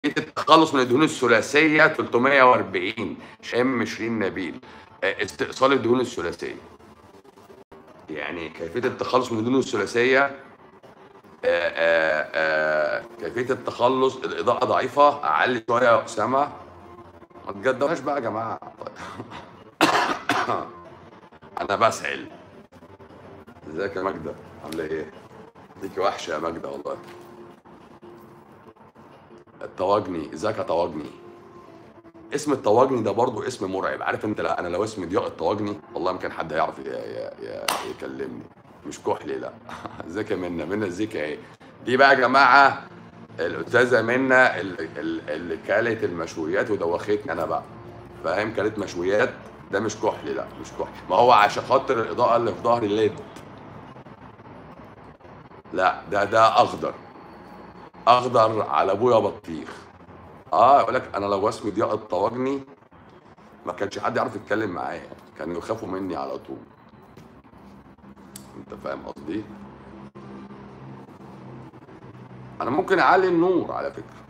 التخلص من الدهون الثلاثيه 340 شام شيرين نبيل آه، استئصال الدهون الثلاثيه يعني كيفيه التخلص من الدهون الثلاثيه آه، آه، آه، كيفيه التخلص الاضاءه ضعيفه اعلي شويه يا اسامه ما تجدوهاش بقى يا جماعه طيب. انا بسعل ازيك يا ماجده عامله ايه ديكي وحشه يا ماجده والله الطواجني ازيك يا طواجني اسم الطواجني ده برضو اسم مرعب عارف انت لا انا لو اسمي ضياء الطواجني والله يمكن حد هيعرف ي- ي- ي- يكلمني مش كحلي لا ازيك يا منى منى ازيك يا ايه دي بقى يا جماعه الاستاذه منى اللي, اللي كلت المشويات ودوختني انا بقى فاهم كلت مشويات ده مش كحلي لا مش كحلي ما هو عشان خاطر الاضاءه اللي في ظهري ليد لا ده ده اخضر اخضر على ابويا بطيخ اه يقول لك انا لو اسمي ضياء الطواجني ما كانش حد يعرف يتكلم معايا كانوا يخافوا مني على طول انت فاهم قصدي انا ممكن اعلي النور على فكره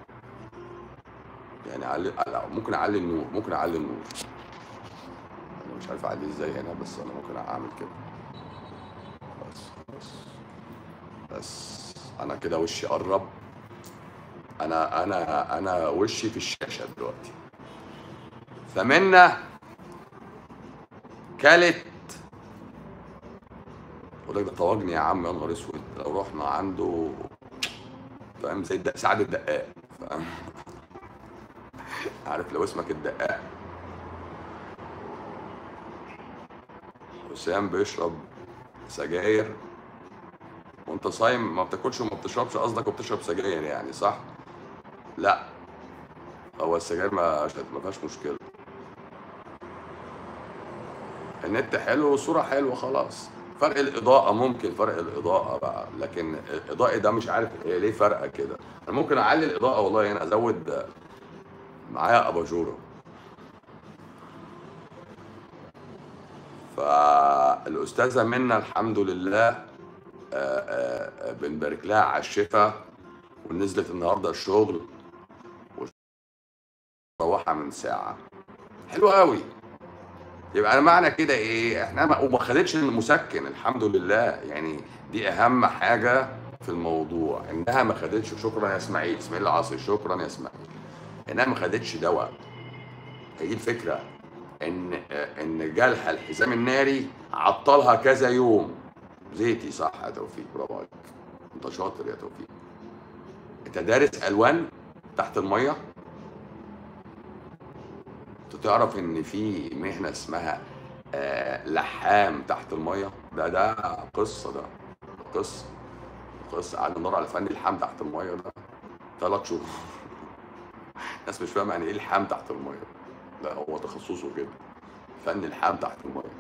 يعني اعلي لا، ممكن اعلي النور ممكن اعلي النور انا مش عارف اعليه ازاي هنا بس انا ممكن اعمل كده بس بس بس انا كده وشي قرب انا انا انا وشي في الشاشه دلوقتي فمنا كلت بقول لك ده طواجني يا عم يا نهار اسود لو رحنا عنده فاهم زي الدق سعد الدقاق فاهم عارف لو اسمك الدقاق حسام بيشرب سجاير وانت صايم ما بتاكلش وما بتشربش قصدك وبتشرب سجاير يعني صح؟ لا هو السجاير ما ما فيهاش مشكله النت حلو والصوره حلوه خلاص فرق الاضاءه ممكن فرق الاضاءه بقى لكن الاضاءه ده مش عارف هي ليه فرقه كده انا ممكن اعلي الاضاءه والله هنا ازود معايا اباجوره فالاستاذه منا الحمد لله آه، آه، آه، بنبارك لها على الشفا ونزلت النهارده الشغل وروحها من ساعه حلو قوي يبقى انا معنى كده ايه احنا ما وما خدتش المسكن الحمد لله يعني دي اهم حاجه في الموضوع انها ما خدتش شكرا يا اسماعيل اسماعيل العاصي شكرا يا اسماعيل انها ما خدتش دواء هي دي الفكره ان آه، ان جالها الحزام الناري عطلها كذا يوم زيتي صح يا توفيق برافو عليك انت شاطر يا توفيق انت دارس الوان تحت الميه انت تعرف ان في مهنه اسمها آه لحام تحت الميه ده ده قصه ده قصه قصه قعدنا ندور على فن اللحام تحت الميه ده ثلاث شهور الناس مش فاهمه يعني ايه الحام تحت الميه لا هو تخصصه كده فن الحام تحت الميه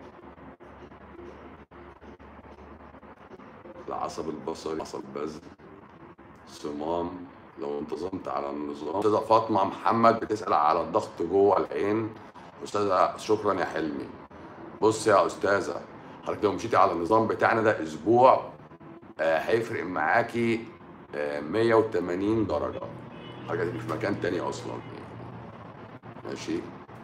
العصب البصري عصب البذل صمام لو انتظمت على النظام استاذه فاطمه محمد بتسال على الضغط جوه العين استاذه شكرا يا حلمي بص يا استاذه حضرتك لو مشيتي على النظام بتاعنا ده اسبوع آه هيفرق معاكي آه 180 درجه حاجه دي في مكان تاني اصلا ماشي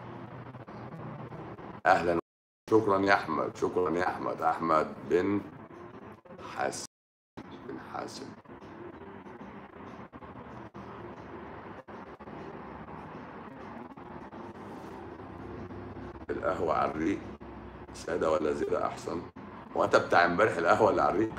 اهلا شكرا يا احمد شكرا يا احمد احمد بن حاسم بن حاسم القهوة على الريق سادة ولا زيادة أحسن؟ هو أنت بتاع امبارح القهوة اللي على الريق؟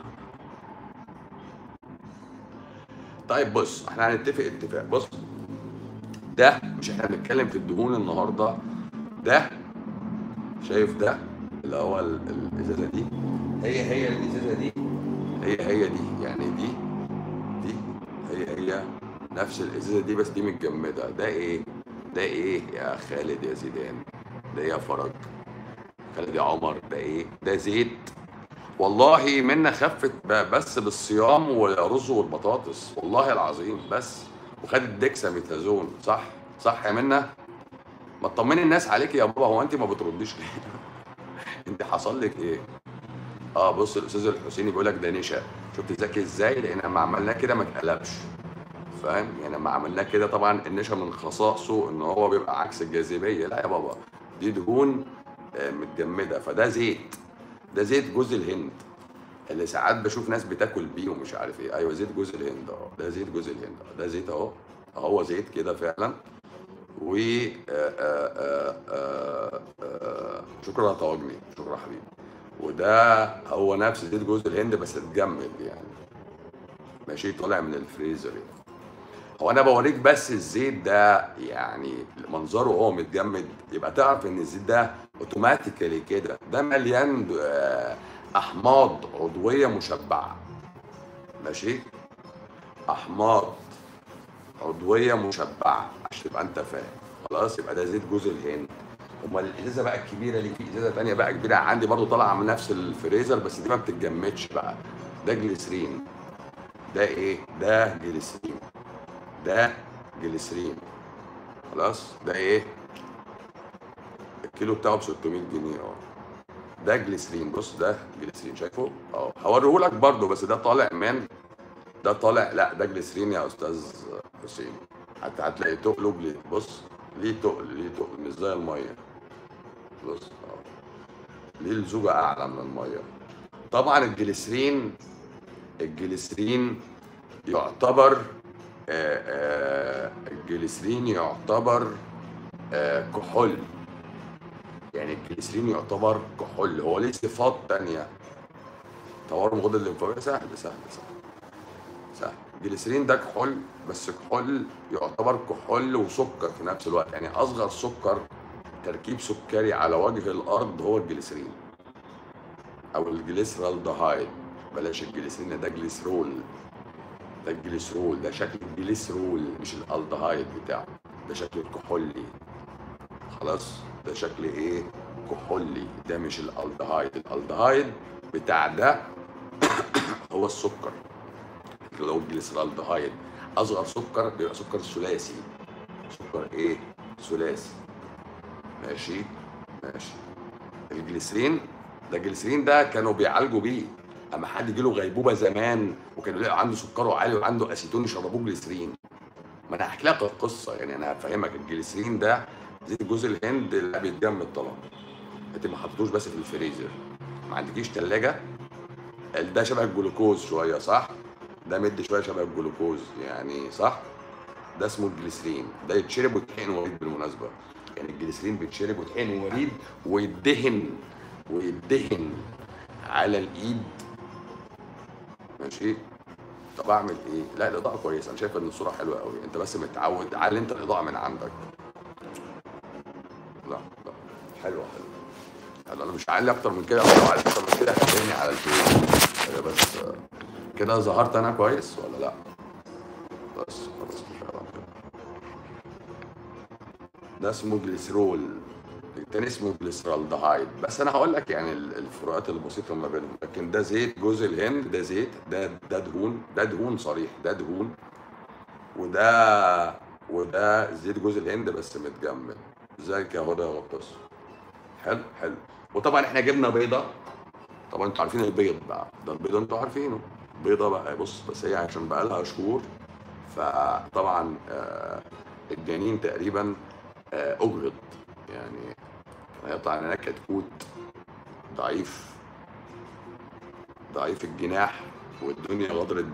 طيب بص احنا هنتفق اتفاق بص ده مش احنا بنتكلم في الدهون النهارده ده شايف ده اللي هو ال- الازازه دي هي هي الازازه دي هي هي دي يعني دي دي هي هي نفس الازازه دي بس دي متجمده ده ايه ده ايه يا خالد يا زيدان ده إيه يا فرج خالد يا عمر ده ايه ده زيت والله منا خفت ب- بس بالصيام والرز والبطاطس والله العظيم بس وخدت ديكساميثازون صح صح يا منا ما تطمني الناس عليك يا بابا هو انت ما بترديش ليه انت حصل لك ايه اه بص الاستاذ الحسيني بيقول لك ده نشا شفت ذكي ازاي لان لما عملناه كده ما اتقلبش فاهم يعني لما عملناه كده طبعا النشا من خصائصه ان هو بيبقى عكس الجاذبيه لا يا بابا دي دهون آه، متجمده فده زيت ده زيت جوز الهند اللي ساعات بشوف ناس بتاكل بيه ومش عارف ايه ايوه زيت جوز الهند اهو ده زيت جوز الهند أهو. ده زيت اهو هو زيت كده فعلا و آه، آه، آه، آه، شكرا يا طواجني شكرا حبيبي وده هو نفس زيت جوز الهند بس اتجمد يعني ماشي طالع من الفريزر يعني. هو انا بوريك بس الزيت ده يعني منظره وهو متجمد يبقى تعرف ان الزيت ده اوتوماتيكالي كده ده مليان آه، احماض عضويه مشبعه ماشي احماض عضويه مشبعه عشان تبقى انت فاهم خلاص يبقى ده زيت جوز الهند امال الازازه بقى الكبيره اللي في ازازه تانية بقى كبيره عندي برضو طالعه من نفس الفريزر بس دي ما بتتجمدش بقى ده جليسرين ده ايه ده جليسرين ده جليسرين خلاص ده ايه الكيلو بتاعه ب 600 جنيه اه ده جليسرين بص ده جليسرين شايفه اه هوريهولك برضو بس ده طالع من ده طالع لا ده جليسرين يا استاذ حسين حتى هتلاقي تقله بلي بص ليه تقل ليه تقل مش زي الميه بص اه ليه الزوجة اعلى من الميه طبعا الجليسرين الجليسرين يعتبر آه، آه، الجليسرين يعتبر آه، كحول يعني الجليسرين يعتبر كحول هو ليه صفات تانية تورم غدد الليمفاوية سهل سهل سهل سهل الجليسرين ده كحول بس كحول يعتبر كحول وسكر في نفس الوقت يعني اصغر سكر تركيب سكري على وجه الارض هو الجليسرين او الجليسرالدهايد بلاش الجليسرين ده جليسرول ده الجليسرول ده شكل الجليسرول مش الالدهايد بتاعه ده شكل الكحولي خلاص ده شكل ايه كحولي ده مش الالدهايد الالدهايد بتاع ده هو السكر اللي هو الجليسرالدهايد اصغر سكر بيبقى سكر ثلاثي سكر ايه ثلاثي ماشي ماشي الجليسرين ده الجليسرين ده كانوا بيعالجوا بيه اما حد يجي له غيبوبه زمان وكانوا يلاقوا عنده سكره عالي وعنده اسيتون يشربوه جليسرين ما انا هحكي لك القصه يعني انا هفهمك الجليسرين ده زيت جوز الهند اللي بيتجمد طبعا انت ما حطيتوش بس في الفريزر ما عندكيش ثلاجه ده شبه الجلوكوز شويه صح ده مدي شويه شبه الجلوكوز يعني صح ده اسمه الجليسرين ده يتشرب ويتحقن وريد بالمناسبه يعني الجليسرين بيتشرب ويتحقن وريد ويدهن ويدهن على الايد ماشي طب اعمل ايه؟ لا الاضاءه كويسه انا شايف ان الصوره حلوه قوي انت بس متعود علي انت الاضاءه من عندك لا لا حلوه حلوه حلوة. انا مش هعلي اكتر من كده لو علي اكتر من كده هتلاقيني على الفيس هي بس آه، كده ظهرت انا كويس ولا لا؟ بس خلاص كفايه على كده. ده اسمه جليسرول التاني اسمه جليسرالدهايد بس انا هقول لك يعني ال- الفروقات البسيطه ما بينهم لكن ده زيت جوز الهند ده زيت ده ده دهون ده دهون صريح ده دهون وده وده زيت جوز الهند بس متجمد ازيك يا هدى يا غطاس حلو حلو وطبعا احنا جبنا بيضه طبعا انتوا عارفين البيض بقى ده البيض انتوا عارفينه بيضه بقى بص بس هي عشان بقى لها شهور فطبعا آه، الجنين تقريبا آه، اجهض يعني هيطلع على نكهه كوت ضعيف ضعيف الجناح والدنيا غدرت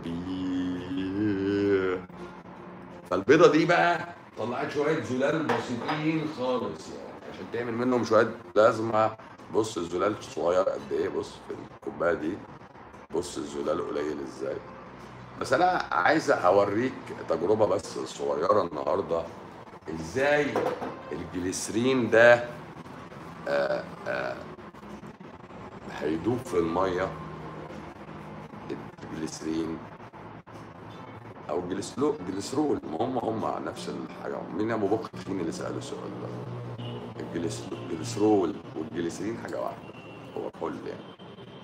بيه فالبيضه دي بقى طلعت شويه زلال بسيطين خالص يعني عشان تعمل منهم شويه لازمه بص الزلال صغير قد ايه بص في الكوبايه دي بص الزلال قليل ازاي بس انا عايز اوريك تجربه بس صغيره النهارده ازاي الجليسرين ده آه، آه، هيدوب في الميه الجليسرين او جليسلو جليسرول ما هم هم نفس الحاجه مين ابو بكر مين اللي سال السؤال ده الجليسرول الجليسرول والجليسرين حاجه واحده هو كل يعني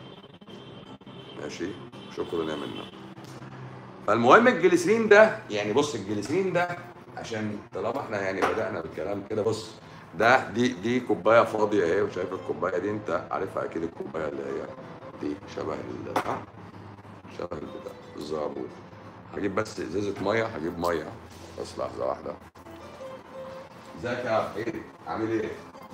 ماشي شكرا يا منى فالمهم الجليسرين ده يعني بص الجليسرين ده عشان طالما احنا يعني بدانا بالكلام كده بص ده دي دي كوبايه فاضيه اهي وشايف الكوبايه دي انت عارفها اكيد الكوبايه اللي هي دي شبه ال ها؟ شبه البتاع الزعبوط هجيب بس ازازه ميه هجيب ميه بس لحظه واحده ازيك يا وحيد عامل ايه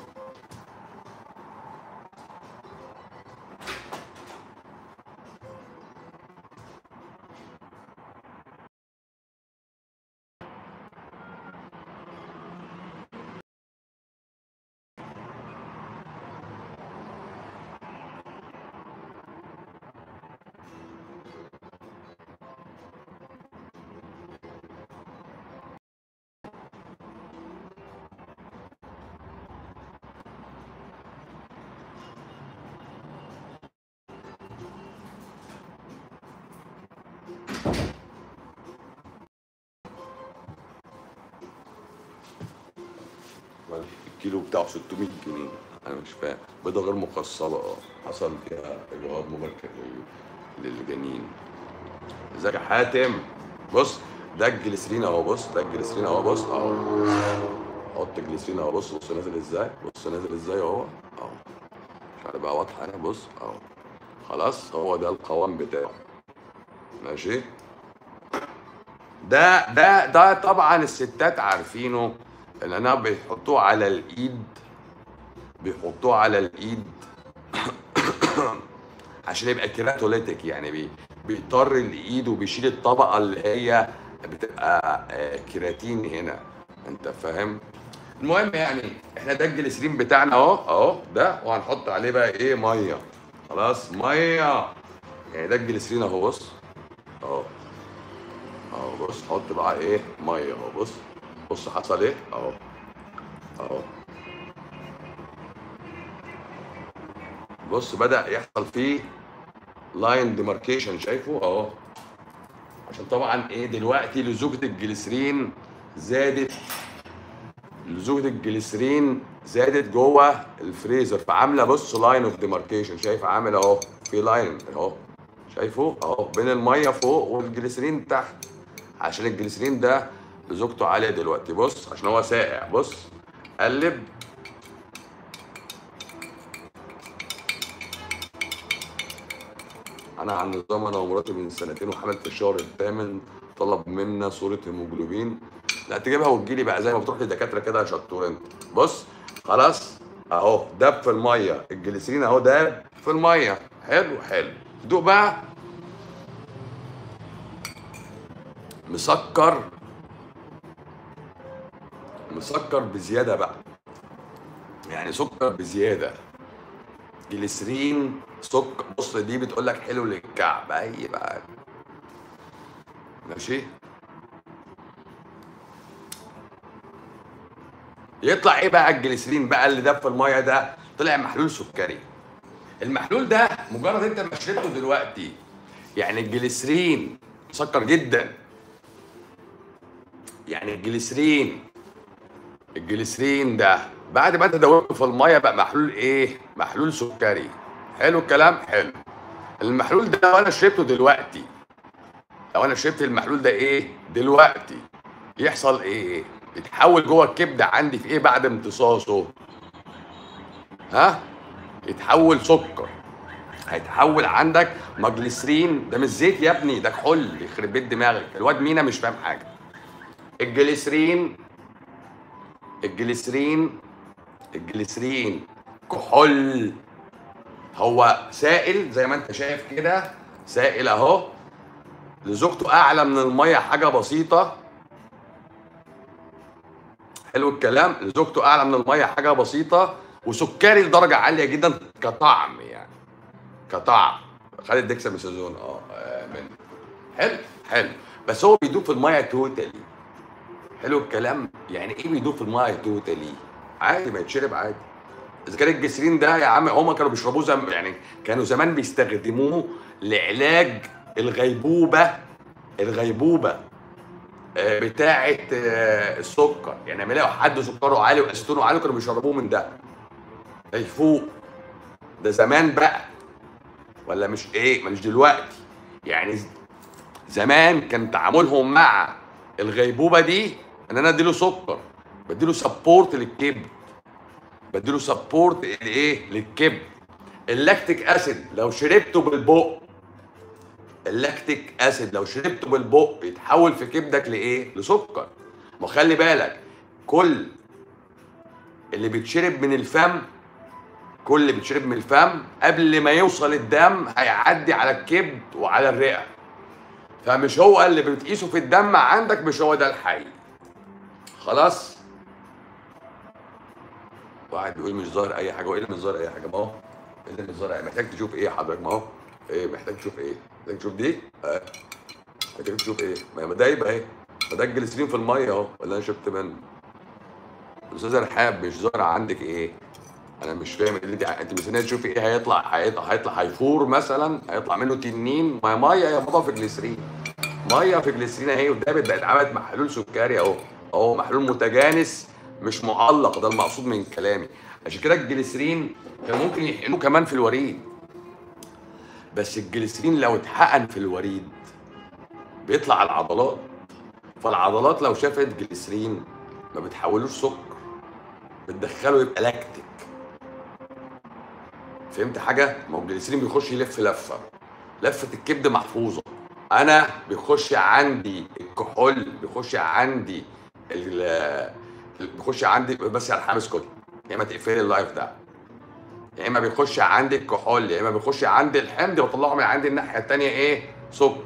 الكيلو بتاعه 600 جنيه انا مش فاهم بيضه غير مقصله اه حصل فيها اجهاض مبكر لل- للجنين ازيك يا حاتم بص ده الجليسرين اهو بص ده الجليسرين اهو بص اهو حط الجليسرين اهو بص بص نازل ازاي بص نازل ازاي اهو اهو مش عارف بقى واضحه هنا بص اهو خلاص هو ده القوام بتاعه ماشي ده ده ده طبعا الستات عارفينه ان انا بيحطوه على الايد بيحطوه على الايد عشان يبقى كيراتوليتك يعني بي بيضطر الايد وبيشيل الطبقه اللي هي بتبقى آه، كيراتين هنا انت فاهم المهم يعني احنا ده الجليسرين بتاعنا اهو اهو ده وهنحط عليه بقى ايه ميه خلاص ميه يعني ده الجليسرين اهو بص اهو اهو بص حط بقى ايه ميه اهو بص بص حصل ايه اهو اهو بص بدأ يحصل فيه لاين ديماركيشن شايفه اهو عشان طبعا ايه دلوقتي لزوجة الجليسرين زادت لزوجة الجليسرين زادت جوه الفريزر فعامله بص لاين اوف ديماركيشن شايف عامل اهو في لاين اهو شايفه اهو بين الميه فوق والجليسرين تحت عشان الجليسرين ده لزوجته عاليه دلوقتي بص عشان هو ساقع بص قلب انا عن نظام انا ومراتي من سنتين وحملت في الشهر الثامن طلب منا صوره هيموجلوبين لا تجيبها وتجيلي بقى زي ما بتروح لدكاتره كده يا شطور انت بص خلاص اهو داب في الميه الجليسرين اهو داب في الميه حلو حلو دوق بقى مسكر مسكر بزياده بقى يعني سكر بزياده جليسرين سكر بص دي بتقول لك حلو للكعب اي بقى ماشي يطلع ايه بقى الجليسرين بقى اللي داب في الميه ده طلع محلول سكري المحلول ده مجرد انت ما شربته دلوقتي يعني الجليسرين مسكر جدا يعني الجليسرين الجليسرين ده بعد ما انت دوبته في الميه بقى محلول ايه محلول سكري حلو الكلام حلو المحلول ده لو انا شربته دلوقتي لو انا شربت المحلول ده ايه دلوقتي يحصل ايه يتحول جوه الكبده عندي في ايه بعد امتصاصه ها يتحول سكر هيتحول عندك مجلسرين ده مش زيت يا ابني ده كحول يخرب بيت دماغك الواد مينا مش فاهم حاجه الجليسرين الجليسرين الجليسرين كحول هو سائل زي ما انت شايف كده سائل اهو لزوجته اعلى من الميه حاجه بسيطه حلو الكلام لزوجته اعلى من الميه حاجه بسيطه وسكري لدرجه عاليه جدا كطعم يعني كطعم خالد ديكساميثازون اه آه، من حلو حلو بس هو بيدوب في الميه توتالي حلو الكلام يعني ايه بيدوب في الميه توتالي عادي ما يتشرب عادي اذا كان الجسرين ده يا عم هما كانوا بيشربوه زم يعني كانوا زمان بيستخدموه لعلاج الغيبوبه الغيبوبه آه، بتاعه آه، السكر يعني لما يلاقوا حد سكره عالي واسيتونه عالي كانوا بيشربوه من ده ده يفوق ده زمان بقى ولا مش ايه مش دلوقتي يعني ز- زمان كان تعاملهم مع الغيبوبه دي ان انا اديله سكر بديله سبورت للكبد بديله سبورت لايه للكبد اللاكتيك اسيد لو شربته بالبق اللاكتيك اسيد لو شربته بالبق يتحول في كبدك لايه لسكر ما خلي بالك كل اللي بيتشرب من الفم كل اللي بيتشرب من الفم قبل ما يوصل الدم هيعدي على الكبد وعلى الرئه فمش هو اللي بتقيسه في الدم عندك مش هو ده الحقيقي خلاص واحد بيقول مش ظاهر اي حاجه وايه اللي مش ظاهر اي حاجه ما هو ايه اللي مش ظاهر أي- محتاج تشوف ايه حضرتك ما هو ايه محتاج تشوف ايه محتاج تشوف دي اه محتاج تشوف ايه ما ده يبقى ايه ما ده الجليسرين في الميه اهو اللي انا شربت منه الاستاذ رحاب مش ظاهر عندك ايه انا مش فاهم اللي انت انت مستنيه تشوفي ايه هيطلع هيطلع هيطلع هيفور مثلا هيطلع منه تنين ما هي ميه يا بابا في جليسرين ميه في جليسرين اهي وده بقت اتعملت محلول سكري اهو اهو محلول متجانس مش معلق ده المقصود من كلامي عشان كده الجليسرين كان ممكن يحقنوه كمان في الوريد بس الجليسرين لو اتحقن في الوريد بيطلع على العضلات فالعضلات لو شافت جليسرين ما بتحولوش سكر بتدخله يبقى لاكتيك فهمت حاجه ما هو الجليسرين بيخش يلف لفه لفه الكبد محفوظه انا بيخش عندي الكحول بيخش عندي ال بيخش عندي بس على حامس كتب يا اما تقفلي اللايف ده يا اما بيخش عندي الكحول يا اما بيخش عندي الحمض وطلعه من عندي الناحيه الثانيه ايه سكر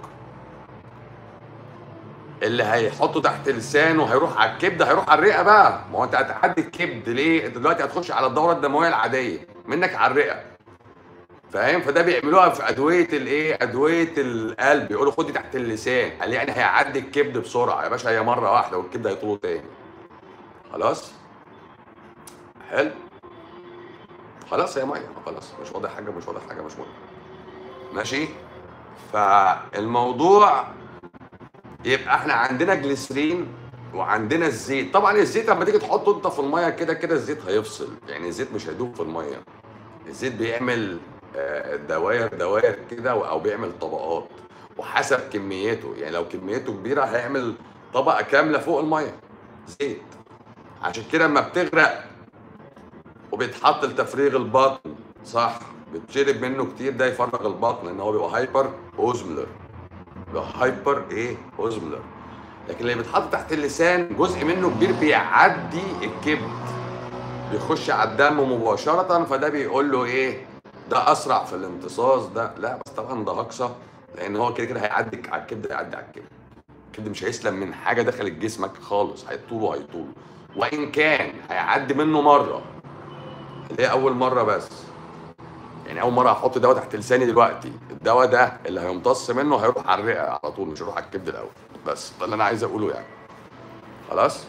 اللي هيحطه تحت لسانه هيروح على الكبد هيروح على الرئه بقى ما هو انت هتعدي الكبد ليه انت دلوقتي هتخش على الدوره الدمويه العاديه منك على الرئه فاهم فده بيعملوها في ادويه الايه ادويه القلب يقولوا خدي تحت اللسان قال يعني هيعدي الكبد بسرعه يا باشا هي مره واحده والكبد هيطوله تاني خلاص حلو خلاص يا ميه خلاص مش واضح حاجه مش واضح حاجه مش مهم ماشي فالموضوع يبقى احنا عندنا جليسرين وعندنا الزيت طبعا الزيت لما تيجي تحطه انت في الميه كده كده الزيت هيفصل يعني الزيت مش هيدوب في الميه الزيت بيعمل آه، دواير دواير كده او بيعمل طبقات وحسب كميته يعني لو كميته كبيره هيعمل طبقه كامله فوق الميه زيت عشان كده لما بتغرق وبيتحط لتفريغ البطن صح بتشرب منه كتير ده يفرغ البطن لان هو بيبقى هايبر اوزملر بيبقى هايبر ايه اوزملر لكن اللي بيتحط تحت اللسان جزء منه كبير بيعدي الكبد بيخش على الدم مباشرة فده بيقول له ايه ده اسرع في الامتصاص ده لا بس طبعا ده هقصة لان هو كده كده هيعدي على الكبد هيعدي على الكبد الكبد مش هيسلم من حاجة دخلت جسمك خالص هيطوله هيطوله وان كان هيعدي منه مرة اللي هي اول مرة بس يعني اول مرة هحط دواء تحت لساني دلوقتي الدواء ده اللي هيمتص منه هيروح على الرئة على طول مش هيروح على الكبد الاول بس ده اللي انا عايز اقوله يعني خلاص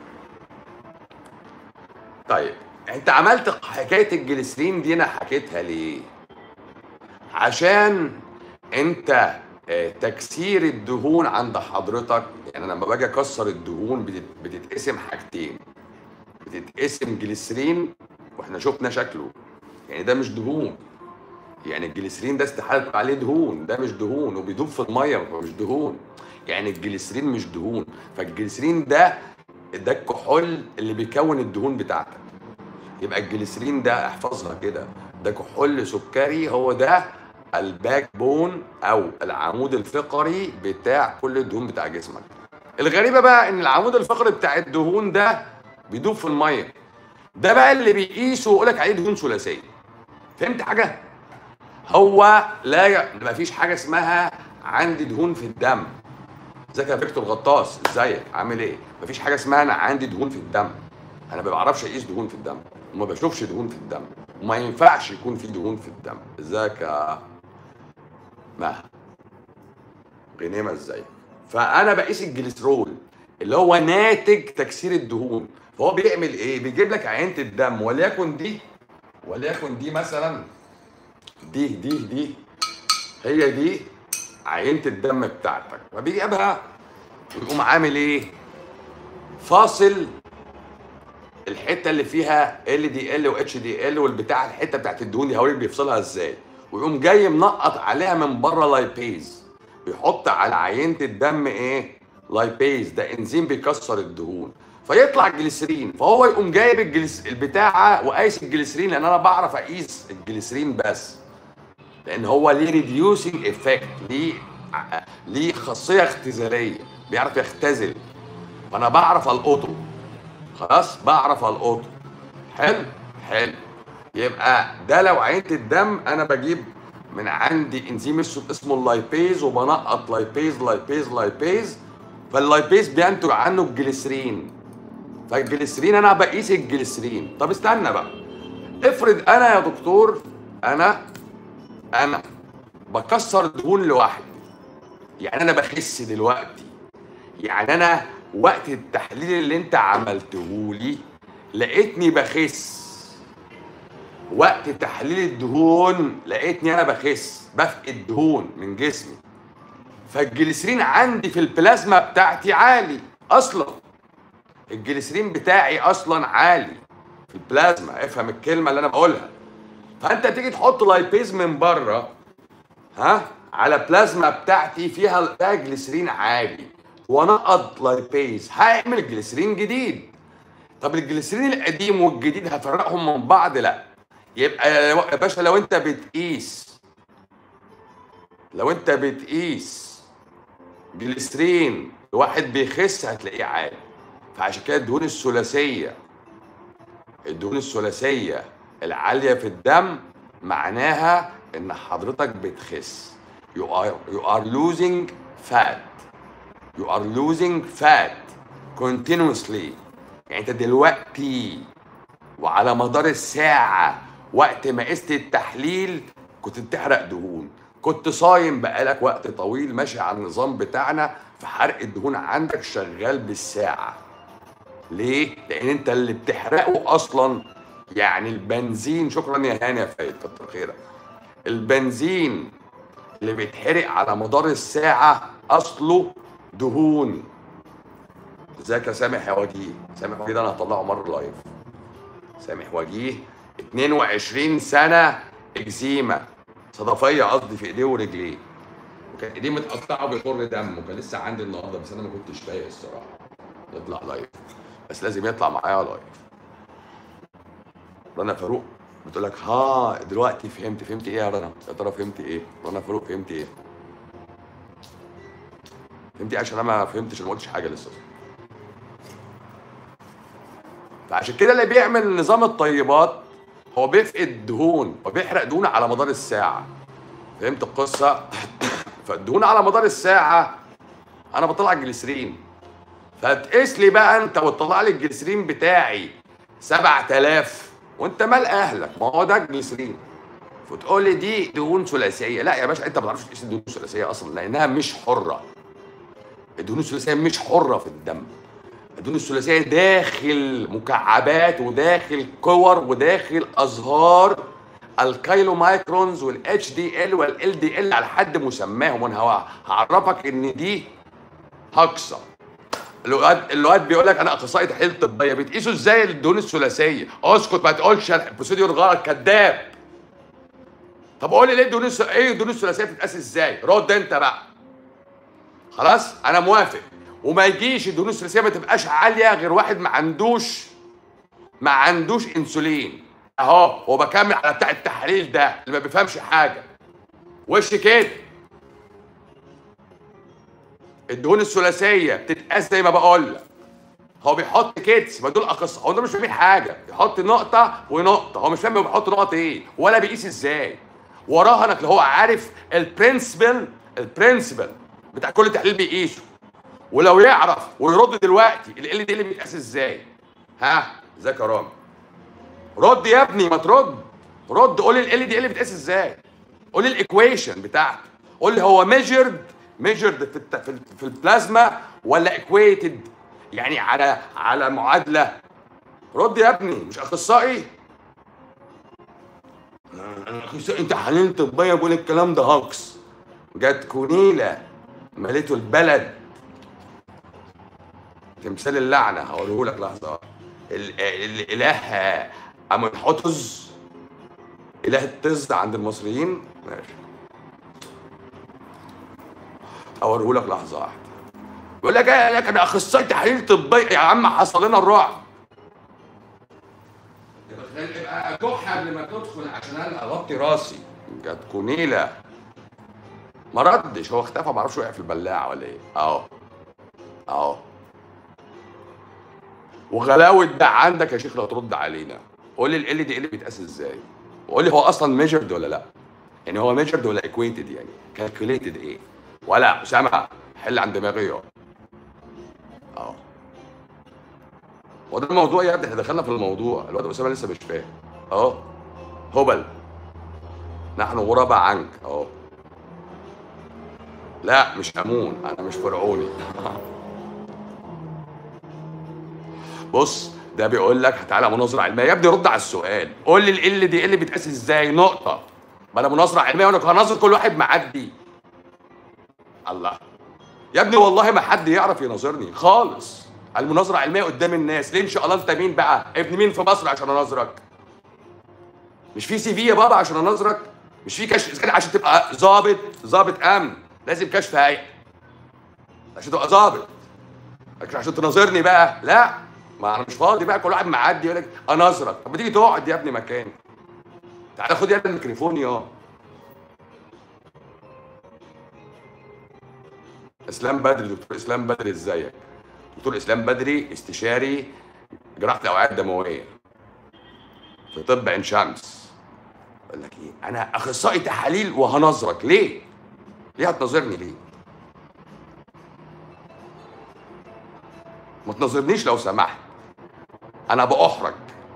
طيب انت عملت حكايه الجليسرين دي انا حكيتها ليه عشان انت آه، تكسير الدهون عند حضرتك يعني أنا لما باجي اكسر الدهون بتت- بتتقسم حاجتين بتتقسم جليسرين واحنا شفنا شكله يعني ده مش دهون يعني الجليسرين ده استحاله تقول عليه دهون ده مش دهون وبيدوب في الميه مش دهون يعني الجليسرين مش دهون فالجليسرين ده ده الكحول اللي بيكون الدهون بتاعتك يبقى الجليسرين ده احفظها كده ده كحول سكري هو ده الباك بون او العمود الفقري بتاع كل الدهون بتاع جسمك الغريبه بقى ان العمود الفقري بتاع الدهون ده بيدوب في الميه ده بقى اللي بيقيسه ويقول لك عليه دهون ثلاثيه فهمت حاجه هو لا ي... مفيش حاجه اسمها عندي دهون في الدم ازيك يا فيكتور غطاس ازيك عامل ايه مفيش حاجه اسمها انا عندي دهون في الدم انا ما بعرفش اقيس دهون في الدم وما بشوفش دهون في الدم وما ينفعش يكون في دهون في الدم ازيك يا مها غنيمه ازيك فانا بقيس الجليسرول اللي هو ناتج تكسير الدهون فهو بيعمل ايه بيجيب لك عينه الدم وليكن دي وليكن دي مثلا دي دي دي هي دي عينه الدم بتاعتك فبيجيبها ويقوم عامل ايه فاصل الحته اللي فيها ال دي ال واتش دي ال والبتاع الحته بتاعت الدهون دي هوريك بيفصلها ازاي ويقوم جاي منقط عليها من بره لايبيز بيحط على عينه الدم ايه لايبيز ده انزيم بيكسر الدهون فيطلع الجليسرين فهو يقوم جايب الجليس البتاعه وقايس الجليسرين لان انا بعرف اقيس الجليسرين بس لان هو ليه ريديوسنج افكت ليه ليه خاصيه اختزاليه بيعرف يختزل فانا بعرف القطه خلاص بعرف القطه حلو حلو يبقى ده لو عينت الدم انا بجيب من عندي انزيم اسود اسمه اللايبيز وبنقط لايبيز لايبيز لايبيز فاللايبيز بينتج عنه الجليسرين فالجليسرين انا بقيس الجليسرين طب استنى بقى افرض انا يا دكتور انا انا بكسر دهون لوحدي يعني انا بخس دلوقتي يعني انا وقت التحليل اللي انت عملته لي لقيتني بخس وقت تحليل الدهون لقيتني انا بخس بفقد دهون من جسمي فالجليسرين عندي في البلازما بتاعتي عالي اصلا الجليسرين بتاعي اصلا عالي في البلازما افهم الكلمه اللي انا بقولها فانت تيجي تحط لايبيز من بره ها على بلازما بتاعتي فيها فيها جليسرين عالي ونقض لايبيز هعمل جليسرين جديد طب الجليسرين القديم والجديد هفرقهم من بعض لا يبقى يا باشا لو انت بتقيس لو انت بتقيس جليسرين واحد بيخس هتلاقيه عالي فعشان كده الدهون الثلاثيه الدهون الثلاثيه العاليه في الدم معناها ان حضرتك بتخس you are you are losing fat you are losing fat continuously يعني انت دلوقتي وعلى مدار الساعة وقت ما قست التحليل كنت بتحرق دهون كنت صايم بقالك وقت طويل ماشي على النظام بتاعنا فحرق الدهون عندك شغال بالساعة ليه؟ لأن أنت اللي بتحرقه أصلا يعني البنزين شكرا يا هاني يا فايد كتر خيرك البنزين اللي بيتحرق على مدار الساعة أصله دهون ازيك يا سامح يا وجيه سامح وجيه ده انا هطلعه مره لايف سامح وجيه 22 سنه اكزيما صدفيه قصدي في ايديه ورجليه وكان ايديه متقطعه وبيخر دم وكان لسه عندي النهارده بس انا ما كنتش فايق الصراحه يطلع لايف بس لازم يطلع معايا لايف رنا فاروق بتقول لك ها دلوقتي فهمت فهمت ايه يا رنا يا ترى فهمت ايه رنا فاروق فهمت ايه فهمت ايه عشان انا ما فهمتش أنا ما قلتش حاجه لسه فعشان كده اللي بيعمل نظام الطيبات هو بيفقد دهون وبيحرق دهون على مدار الساعة فهمت القصة؟ فالدهون على مدار الساعة أنا بطلع الجليسرين فتقيس لي بقى أنت وتطلع لي الجليسرين بتاعي 7000 وأنت مال أهلك ما هو ده الجليسرين فتقول لي دي دهون ثلاثية لا يا باشا أنت ما تعرفش تقيس الدهون الثلاثية أصلا لأنها مش حرة الدهون الثلاثية مش حرة في الدم الدهون الثلاثيه داخل مكعبات وداخل كور وداخل ازهار الكيلو مايكرونز والاتش دي ال والال دي ال على حد مسماهم وانا هعرفك ان دي هكسه اللغات اللغات بيقول لك انا اخصائي تحليل طبيه بتقيسوا ازاي الدهون الثلاثيه اسكت ما تقولش البروسيدور غلط كذاب طب قول لي ليه الدهون الث- ايه الدهون الثلاثيه بتتقاس ازاي رد انت بقى خلاص انا موافق وما يجيش الدهون الثلاثيه ما تبقاش عاليه غير واحد ما عندوش ما عندوش انسولين اهو هو بكمل على بتاع التحليل ده اللي ما بيفهمش حاجه وش كده الدهون الثلاثيه بتتقاس زي ما بقول لك هو بيحط كيتس ما دول اخصائي هو ده مش فاهمين حاجه بيحط نقطه ونقطه هو مش فاهم هو بيحط نقط ايه ولا بيقيس ازاي وراها انك اللي هو عارف البرنسبل البرنسبل بتاع كل تحليل بيقيسه ولو يعرف ويرد دلوقتي ال دي اللي بيتقاس ازاي ها ازيك يا رامي رد يا ابني ما ترد رد قول لي ال دي اللي بيتقاس ازاي قول لي الايكويشن بتاعته قول لي هو ميجرد ميجرد في الت... في, ال... في البلازما ولا ايكويتد يعني على على معادله رد يا ابني مش اخصائي انا اخصائي انت حنين طبيه بقول الكلام ده هاكس جت كونيله مليته البلد تمثال اللعنه هقوله لك لحظه واحدة. ال- ال- الاله امنحتز اله الطز عند المصريين ماشي اوريه لك لحظه واحده يقول لك ايه لك انا اخصائي تحاليل طبيه يا عم حصل لنا الرعب يبقى يبقى كح قبل ما تدخل عشان انا اغطي راسي جاتكوا نيله ما ردش هو اختفى ما اعرفش وقع في البلاعه ولا ايه اهو اهو وغلاوه ده عندك يا شيخ لا ترد علينا قول لي ال دي ال بيتقاس ازاي وقول لي هو اصلا ميجرد ولا لا يعني هو ميجرد ولا ايكويتد يعني كالكوليتد ايه ولا اسامه حل عن دماغي اهو اهو هو ده الموضوع يا ابني احنا دخلنا في الموضوع الواد اسامه لسه مش فاهم اهو هبل نحن غرباء عنك اهو لا مش امون انا مش فرعوني بص ده بيقول لك تعالى مناظره علميه يا ابني رد على السؤال قول لي ال دي ال بيتقاس ازاي نقطه بلا مناظره علميه وانا هناظر كل واحد معدي الله يا ابني والله ما حد يعرف يناظرني خالص المناظره علميه قدام الناس ليه ان شاء الله انت مين بقى ابن مين في مصر عشان اناظرك مش في سي في يا بابا عشان اناظرك مش في كشف كده عشان تبقى ظابط ظابط امن لازم كشف هيئه عشان تبقى ظابط لكن عشان تناظرني بقى لا ما انا مش فاضي بقى كل واحد معدي يقول لك اناظرك طب ما تيجي تقعد يا ابني مكاني تعالى خد يا ابني الميكروفون يا اسلام بدري دكتور اسلام بدري ازيك دكتور اسلام بدري استشاري جراحه الاوعيه الدمويه في طب عين شمس اقول لك ايه انا اخصائي تحاليل وهنظرك ليه ليه هتناظرني ليه ما تناظرنيش لو سمحت انا باحرج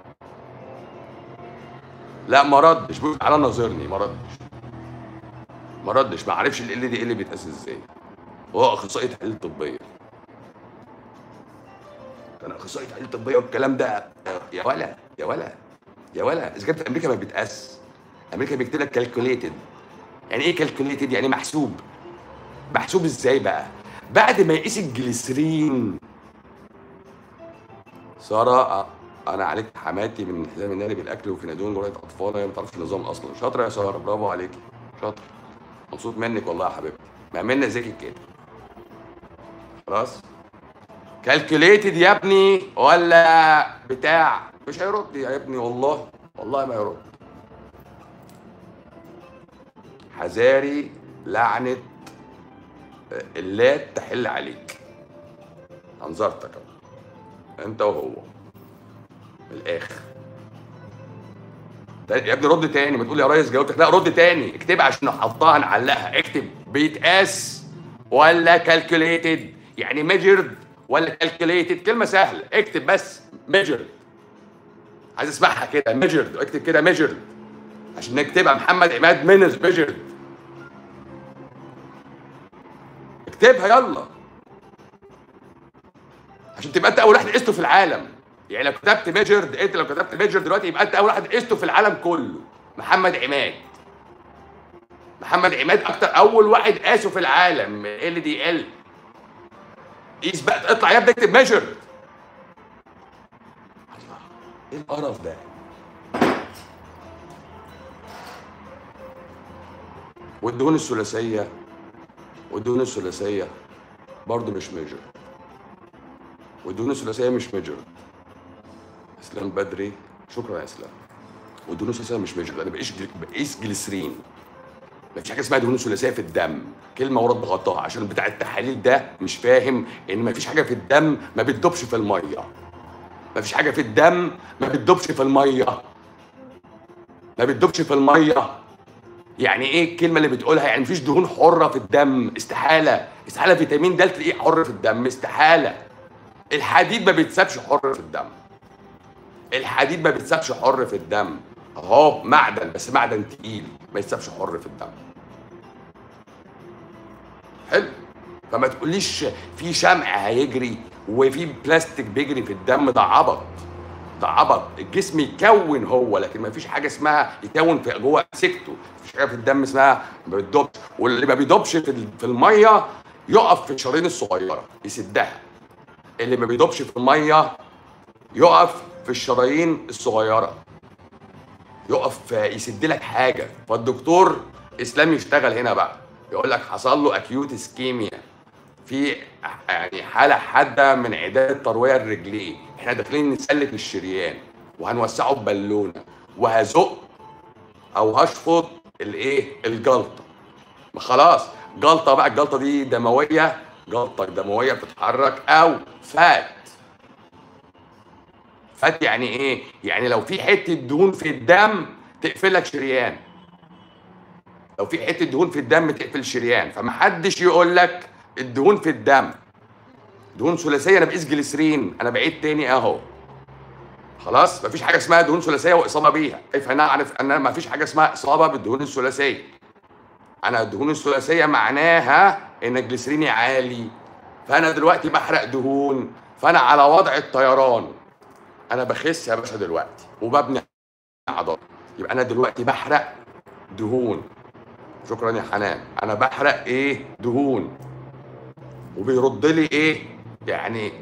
لا ما ردش بيقول تعالى ناظرني ما ردش ما ردش ما عرفش ال دي اللي بيتقاس ازاي هو اخصائي تحاليل طبيه انا اخصائي تحاليل طبيه والكلام ده يا ولا يا ولا يا ولا اذا كانت في امريكا ما بيتقاس امريكا بيكتب لك كالكوليتد يعني ايه كالكوليتد يعني محسوب محسوب ازاي بقى بعد ما يقيس الجليسرين ساره انا عالجت حماتي من انحزام الناري بالاكل وفي نادون جرعه اطفال هي ما تعرفش النظام اصلا شاطره يا ساره برافو عليكي شاطره مبسوط منك والله يا حبيبتي ما منا ذكي كده خلاص كالكوليتد يا ابني ولا بتاع مش هيرد يا ابني والله والله ما يرد حذاري لعنة اللات تحل عليك انظرتك أهو. انت وهو من الاخر تا- يا ابني رد تاني ما تقول يا ريس جاوبتك لا رد تاني اكتبها عشان نحطها نعلقها اكتب بيتقاس ولا كالكوليتد يعني ميجرد ولا كالكوليتد كلمه سهله اكتب بس ميجرد عايز اسمعها كده ميجرد اكتب كده ميجرد عشان نكتبها محمد عماد مينز ميجرد اكتبها يلا عشان تبقى انت اول واحد قسته في العالم يعني لو كتبت ميجرد انت لو كتبت ميجرد دلوقتي يبقى انت اول واحد قسته في العالم كله محمد عماد محمد عماد اكتر اول واحد قاسه في العالم ال دي ال قيس بقى اطلع يا ابني اكتب ميجرد ايه القرف ده والدهون الثلاثيه والدهون الثلاثيه برضه مش ميجر والدهون الثلاثيه مش ميجر اسلام بدري شكرا يا اسلام والدهون الثلاثيه مش ميجر انا بقيس بقيس جليسرين مفيش حاجه اسمها دهون ثلاثيه في الدم كلمه ورد بغطاها عشان بتاع التحاليل ده مش فاهم ان مفيش حاجه في الدم ما بتدوبش في الميه مفيش حاجه في الدم ما بتدوبش في الميه ما بتدوبش في الميه يعني ايه الكلمه اللي بتقولها يعني مفيش دهون حره في الدم استحاله استحاله فيتامين د تلاقيه حر في الدم استحاله الحديد ما بيتسابش حر في الدم الحديد ما بيتسابش حر في الدم اهو معدن بس معدن تقيل ما يتسابش حر في الدم حلو فما تقوليش في شمع هيجري وفي بلاستيك بيجري في الدم ده عبط ده عبط الجسم يكون هو لكن ما فيش حاجه اسمها يكون في جوه سكته مفيش حاجه في الدم اسمها ما بتدوبش واللي ما بيدوبش في ال- في الميه يقف في الشرايين الصغيره يسدها اللي ما بيدوبش في الميه يقف في الشرايين الصغيره يقف يسد لك حاجه فالدكتور اسلام يشتغل هنا بقى يقول لك حصل له اكيوت اسكيميا في يعني حاله حاده من عداد الترويه الرجليه احنا داخلين نسلك الشريان وهنوسعه ببالونه وهزق او هشفط الايه الجلطه ما خلاص جلطه بقى الجلطه دي دمويه جلطه دمويه بتتحرك او فات فات يعني ايه يعني لو في حته دهون في الدم تقفل لك شريان لو في حته دهون في الدم تقفل شريان فمحدش يقول لك الدهون في الدم دهون ثلاثيه انا بقيس جليسرين انا بعيد تاني اهو خلاص مفيش حاجه اسمها دهون ثلاثيه واصابه بيها كيف نعرف ان مفيش حاجه اسمها اصابه بالدهون الثلاثيه انا الدهون الثلاثيه معناها ان جليسريني عالي فانا دلوقتي بحرق دهون فانا على وضع الطيران انا بخس يا باشا دلوقتي وببني عضلات يبقى انا دلوقتي بحرق دهون شكرا يا حنان انا بحرق ايه دهون وبيرد لي ايه يعني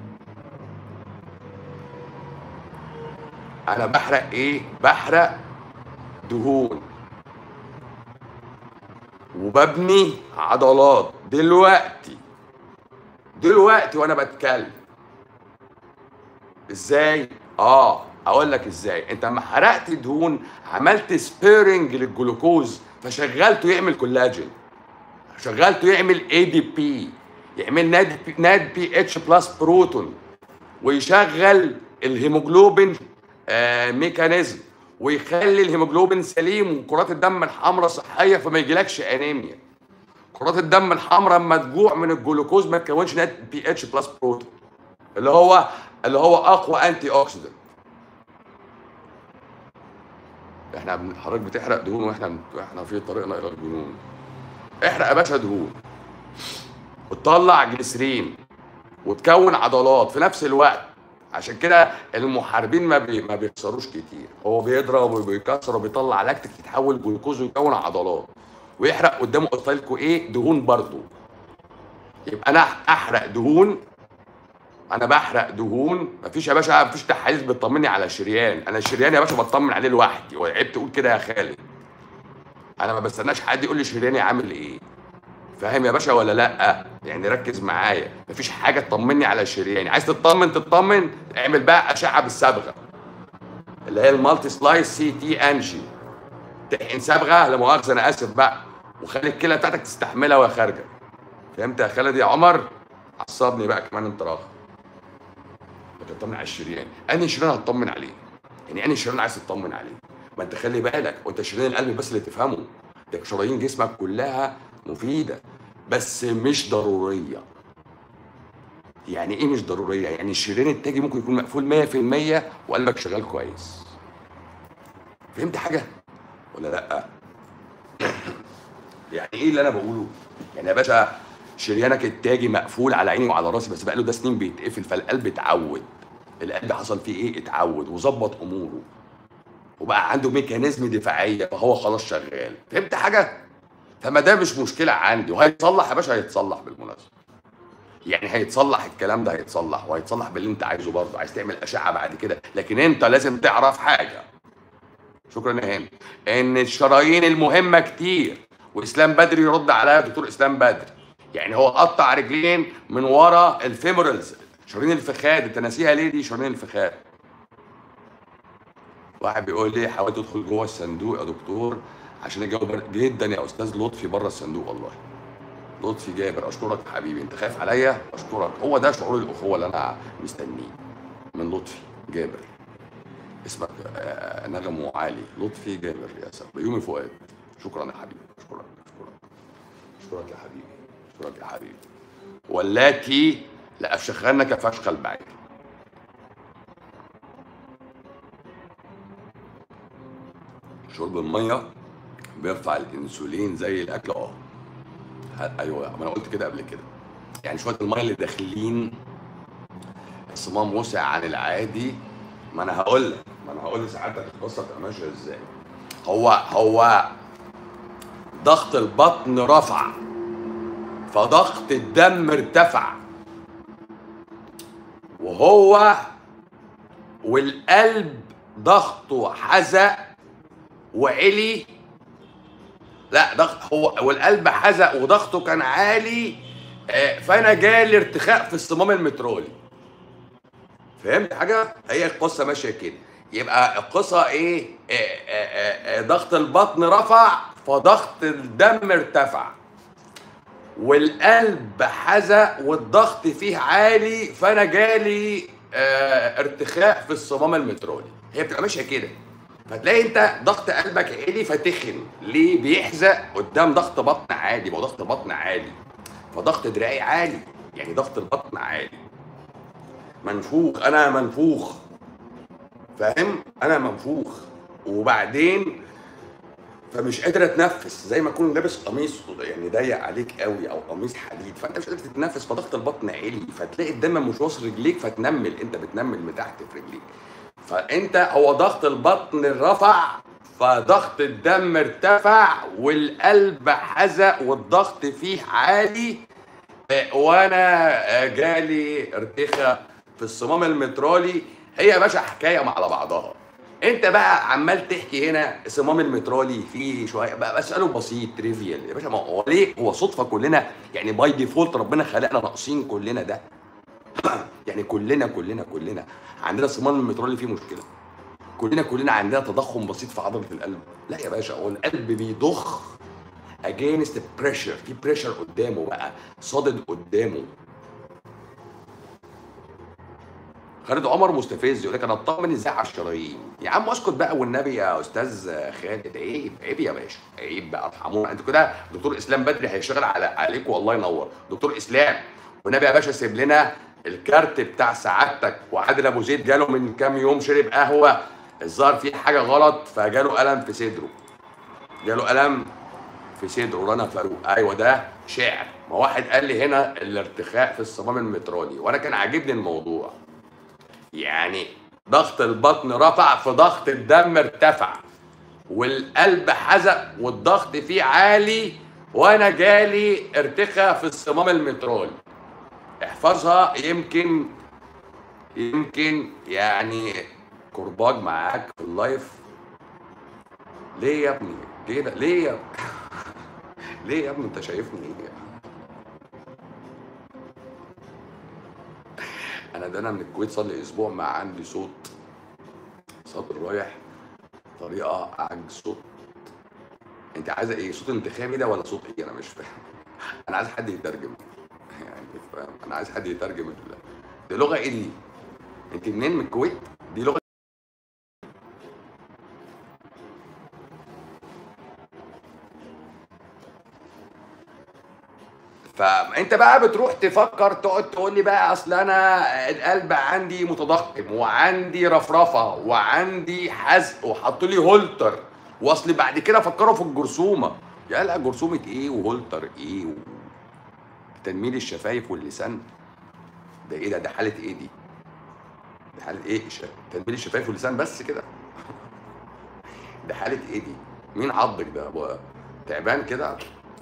انا بحرق ايه بحرق دهون وببني عضلات دلوقتي دلوقتي وانا بتكلم ازاي اه اقول لك ازاي انت لما حرقت دهون عملت سبيرنج للجلوكوز فشغلته يعمل كولاجين شغلته يعمل اي دي بي يعمل ناد ناد بي اتش بلس بروتون ويشغل الهيموجلوبين آه ميكانيزم ويخلي الهيموجلوبين سليم وكرات الدم الحمراء صحيه فما يجيلكش انيميا كرات الدم الحمراء لما تجوع من الجلوكوز ما تكونش نات بي اتش بلس بروتون اللي هو اللي هو اقوى انتي اوكسيدنت احنا بن- حضرتك بتحرق دهون واحنا احنا في طريقنا الى الجنون احرق يا باشا دهون وتطلع جليسرين وتكون عضلات في نفس الوقت عشان كده المحاربين ما بي... ما بيخسروش كتير هو بيضرب وبيكسر وبيطلع لاكتيك تتحول جلوكوز ويكون عضلات ويحرق قدامه قلت لكم ايه دهون برضو يبقى انا احرق دهون انا بحرق دهون مفيش يا باشا مفيش تحاليل بتطمني على شريان انا الشريان يا باشا بطمن عليه لوحدي وعيب تقول كده يا خالد انا ما بستناش حد يقول لي شرياني عامل ايه فاهم يا باشا ولا لا يعني ركز معايا مفيش حاجه تطمني على شرياني عايز تطمن تطمن اعمل بقى اشعه بالصبغه اللي هي المالتي سلايس سي تي انجي تحقن صبغه لا مؤاخذه انا اسف بقى وخلي الكلى بتاعتك تستحملها وهي خارجه فهمت يا خالد يا عمر عصبني بقى كمان انت راغب بتطمن على الشريان انهي شريان هتطمن عليه يعني انهي شريان عايز تطمن عليه ما انت خلي بالك وانت شريان القلب بس اللي تفهمه ده شرايين جسمك كلها مفيده بس مش ضروريه يعني ايه مش ضروريه يعني الشريان التاجي ممكن يكون مقفول 100% وقلبك شغال كويس فهمت حاجه ولا لا يعني ايه اللي انا بقوله يعني يا باشا شريانك التاجي مقفول على عيني وعلى راسي بس بقاله ده سنين بيتقفل فالقلب اتعود القلب حصل فيه ايه اتعود وظبط اموره وبقى عنده ميكانيزم دفاعيه فهو خلاص شغال فهمت حاجه فما ده مش مشكله عندي وهيتصلح يا باشا هيتصلح بالمناسبه يعني هيتصلح الكلام ده هيتصلح وهيتصلح باللي انت عايزه برضه عايز تعمل اشعه بعد كده لكن انت لازم تعرف حاجه شكرا يا هاني ان الشرايين المهمه كتير واسلام بدري يرد عليا دكتور اسلام بدري يعني هو قطع رجلين من ورا الفيمورالز شرايين الفخاد انت ناسيها ليه دي شرايين الفخاد واحد بيقول لي حاولت ادخل جوه الصندوق يا دكتور عشان اجاوب جدا يا استاذ لطفي بره الصندوق والله لطفي جابر اشكرك يا حبيبي انت خايف عليا اشكرك هو ده شعور الاخوه اللي انا مستنيه من لطفي جابر اسمك آه، نغم علي لطفي جابر يا سلام بيومي فؤاد شكرا يا حبيبي اشكرك اشكرك اشكرك يا حبيبي اشكرك يا حبيبي واللاتي لافشخنك فشخ البعير شرب الميه بيرفع الانسولين زي الاكل اه ه- ايوه ما انا قلت كده قبل كده يعني شويه الميه اللي داخلين الصمام وسع عن العادي ما انا هقول لك ما انا هقول لسعادتك القصه بتبقى ماشيه ازاي هو هو ضغط البطن رفع فضغط الدم ارتفع وهو والقلب ضغطه حزق وعلي لا ضغط هو والقلب حزق وضغطه كان عالي آه، فانا جالي ارتخاء في الصمام المترولي فهمت حاجه هي القصه ماشيه كده يبقى القصه ايه آه، آه، آه، آه، ضغط البطن رفع فضغط الدم ارتفع والقلب حزق والضغط فيه عالي فانا جالي آه ارتخاء في الصمام المترالي هي بتبقى ماشيه كده فتلاقي انت ضغط قلبك عالي فتخن ليه بيحزق قدام ضغط بطن عالي ما هو ضغط بطن عالي فضغط دراعي عالي يعني ضغط البطن عالي منفوخ انا منفوخ فاهم انا منفوخ وبعدين فمش قادر اتنفس زي ما اكون لابس قميص يعني ضيق عليك قوي او قميص حديد فانت مش قادر تتنفس فضغط البطن عالي فتلاقي الدم مش واصل رجليك فتنمل انت بتنمل من تحت في رجليك فانت هو ضغط البطن رفع فضغط الدم ارتفع والقلب حزق والضغط فيه عالي وانا جالي ارتخاء في الصمام المترالي هي يا باشا حكايه على بعضها انت بقى عمال تحكي هنا الصمام المترالي فيه شويه بقى بساله بسيط تريفيال يا باشا ما هو ليه هو صدفه كلنا يعني باي ديفولت ربنا خلقنا ناقصين كلنا ده يعني كلنا كلنا كلنا عندنا الصمام المترالي فيه مشكله كلنا كلنا عندنا تضخم بسيط في عضله القلب لا يا باشا هو القلب بيضخ اجينست بريشر في بريشر قدامه بقى صادد قدامه خالد عمر مستفز يقول لك انا اطمن ازاي على الشرايين يا عم اسكت بقى والنبي يا استاذ خالد عيب عيب يا باشا عيب بقى ارحمونا انتوا كده دكتور اسلام بدري هيشتغل على عليكم والله ينور دكتور اسلام والنبي يا باشا سيب لنا الكارت بتاع سعادتك وعادل ابو زيد جاله من كام يوم شرب قهوه الظاهر فيه حاجه غلط فجاله الم في صدره جاله الم في صدره رنا فاروق ايوه ده شعر ما واحد قال لي هنا الارتخاء في الصمام المترالي وانا كان عاجبني الموضوع يعني ضغط البطن رفع فضغط الدم ارتفع والقلب حزق والضغط فيه عالي وانا جالي ارتخاء في الصمام المترالي احفظها يمكن يمكن يعني كرباج معاك في اللايف ليه يا ابني كده ليه يا ليه يا ابني انت شايفني ايه انا ده انا من الكويت صلي اسبوع ما عندي صوت صوت رايح طريقه عجز صوت انت عايزه ايه صوت انتخابي ده ولا صوت ايه انا مش فاهم انا عايز حد يترجم يعني فاهم انا عايز حد يترجم دي لغه ايه دي انت منين من الكويت دي لغه فانت بقى بتروح تفكر تقعد تقول لي بقى اصل انا القلب عندي متضخم وعندي رفرفه وعندي حزق وحطوا لي هولتر واصل بعد كده فكروا في الجرثومه يا لا جرثومه ايه وهولتر ايه و... تنميل الشفايف واللسان ده ايه ده ده حاله ايه دي ده حاله ايه تنميل الشفايف واللسان بس كده ده حاله ايه دي مين عضك ده تعبان كده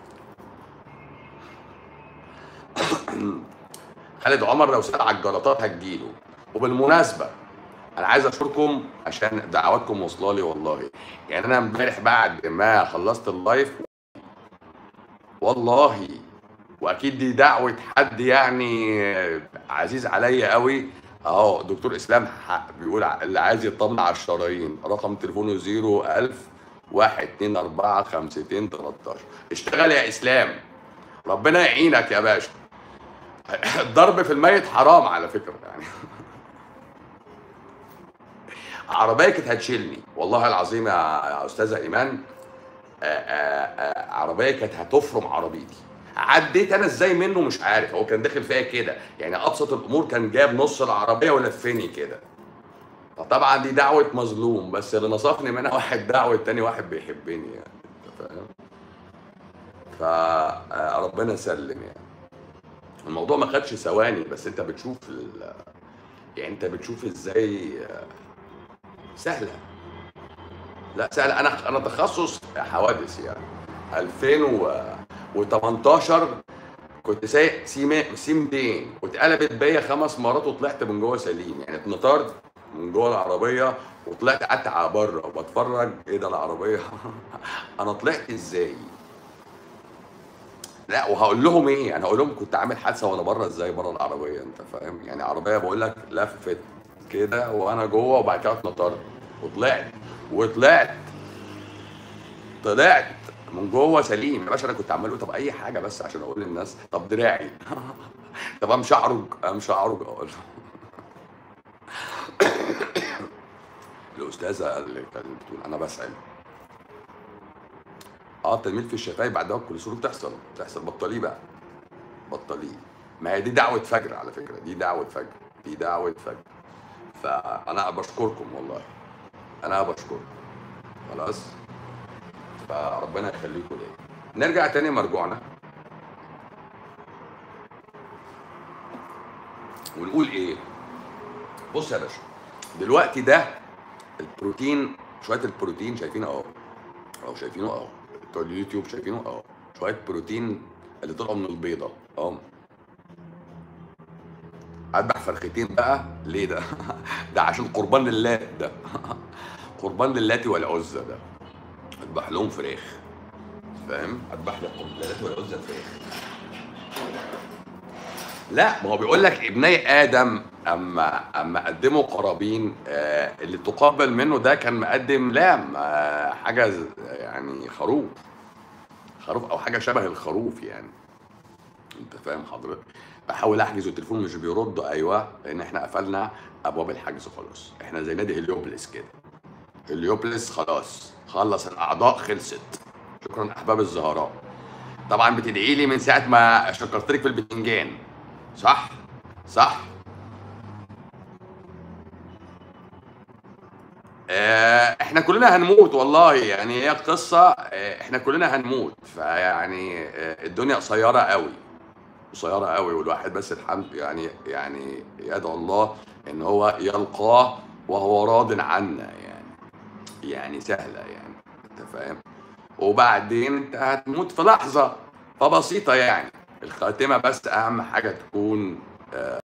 خالد عمر لو سال على الجلطات هتجيله وبالمناسبه انا عايز اشكركم عشان دعواتكم واصله لي والله يعني انا امبارح بعد ما خلصت اللايف والله واكيد دي دعوه حد يعني عزيز عليا قوي اهو دكتور اسلام بيقول اللي عايز يطمن على الشرايين رقم تليفونه 01000 1 2 4 5 2 13 اشتغل يا اسلام ربنا يعينك يا باشا الضرب في الميت حرام على فكره يعني عربيه كانت هتشيلني والله العظيم يا استاذه ايمان آآ آآ عربيه كانت هتفرم عربيتي عديت انا ازاي منه مش عارف هو كان داخل فيا كده يعني ابسط الامور كان جاب نص العربيه ولفني كده فطبعا دي دعوه مظلوم بس اللي نصفني منها واحد دعوه تاني واحد بيحبني يعني انت فاهم فربنا يسلم يعني الموضوع ما خدش ثواني بس انت بتشوف ال... يعني انت بتشوف ازاي سهله لا سهله انا انا تخصص حوادث يعني 2018 كنت سايق سي سي 200 واتقلبت بيا خمس مرات وطلعت من جوه سليم يعني اتنطرت من جوه العربيه وطلعت قعدت على بره وبتفرج ايه ده العربيه انا طلعت ازاي لا وهقول لهم ايه انا هقول لهم كنت عامل حادثه وانا بره ازاي بره العربيه انت فاهم يعني عربيه بقول لك لفت كده وانا جوه وبعد كده اتنطرت وطلعت وطلعت طلعت من جوه سليم يا باشا انا كنت عمال اقول طب اي حاجه بس عشان اقول للناس طب دراعي طب امشي اعرج امشي اعرج اقول الاستاذه اللي كانت بتقول انا بسال اه التنميل في الشفايف بعد ده الكوليسترول بتحصل بتحصل بطليه بقى بطليه ما هي دي دعوه فجر على فكره دي دعوه فجر دي دعوه فجر فانا بشكركم والله انا بشكركم خلاص فربنا يخليكم ليا نرجع تاني مرجوعنا ونقول ايه بص يا باشا دلوقتي ده البروتين شويه البروتين شايفينه اهو اهو شايفينه اهو بتوع اليوتيوب شايفينه اهو شويه بروتين اللي طلعوا من البيضه اهو اذبح فرختين بقى ليه ده ده عشان قربان لله ده قربان للات والعزى ده اذبح لهم فراخ فاهم اذبح للات والعزى فراخ لا ما هو بيقول لك ابني ادم اما اما قدموا قرابين آه اللي تقبل منه ده كان مقدم لام آه حاجه ز- يعني خروف خروف او حاجه شبه الخروف يعني انت فاهم حضرتك بحاول احجز والتليفون مش بيرد ايوه لان احنا قفلنا ابواب الحجز خلاص احنا زي نادي هليوبلس كده هليوبلس خلاص خلص الاعضاء خلصت شكرا احباب الزهراء طبعا بتدعي لي من ساعه ما شكرت لك في البتنجان صح صح آه، احنا كلنا هنموت والله يعني هي قصه آه، احنا كلنا هنموت فيعني آه، الدنيا قصيره قوي قصيره قوي والواحد بس الحمد يعني يعني يدعو الله ان هو يلقاه وهو راض عنا يعني يعني سهله يعني انت فاهم وبعدين انت هتموت في لحظه فبسيطه يعني الخاتمه بس اهم حاجه تكون آه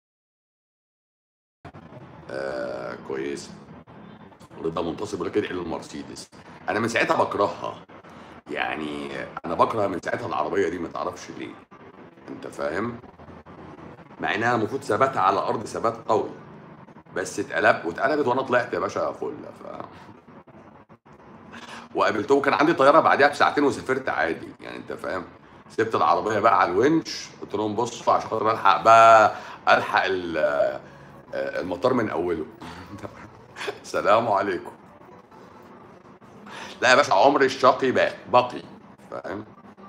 آه كويسه رضا منتصر بيقول لك ادعي للمرسيدس انا من ساعتها بكرهها يعني انا بكره من ساعتها العربيه دي ما تعرفش ليه انت فاهم مع انها المفروض ثباتها على الارض ثبات قوي بس اتقلب واتقلبت وانا طلعت يا باشا فل ف وقابلته كان عندي طياره بعدها بساعتين وسافرت عادي يعني انت فاهم سبت العربيه بقى على الونش قلت لهم بصوا عشان خاطر الحق بقى الحق ال- آه، المطار من اوله السلام عليكم لا يا باشا عمر الشقي باقي باقي فاهم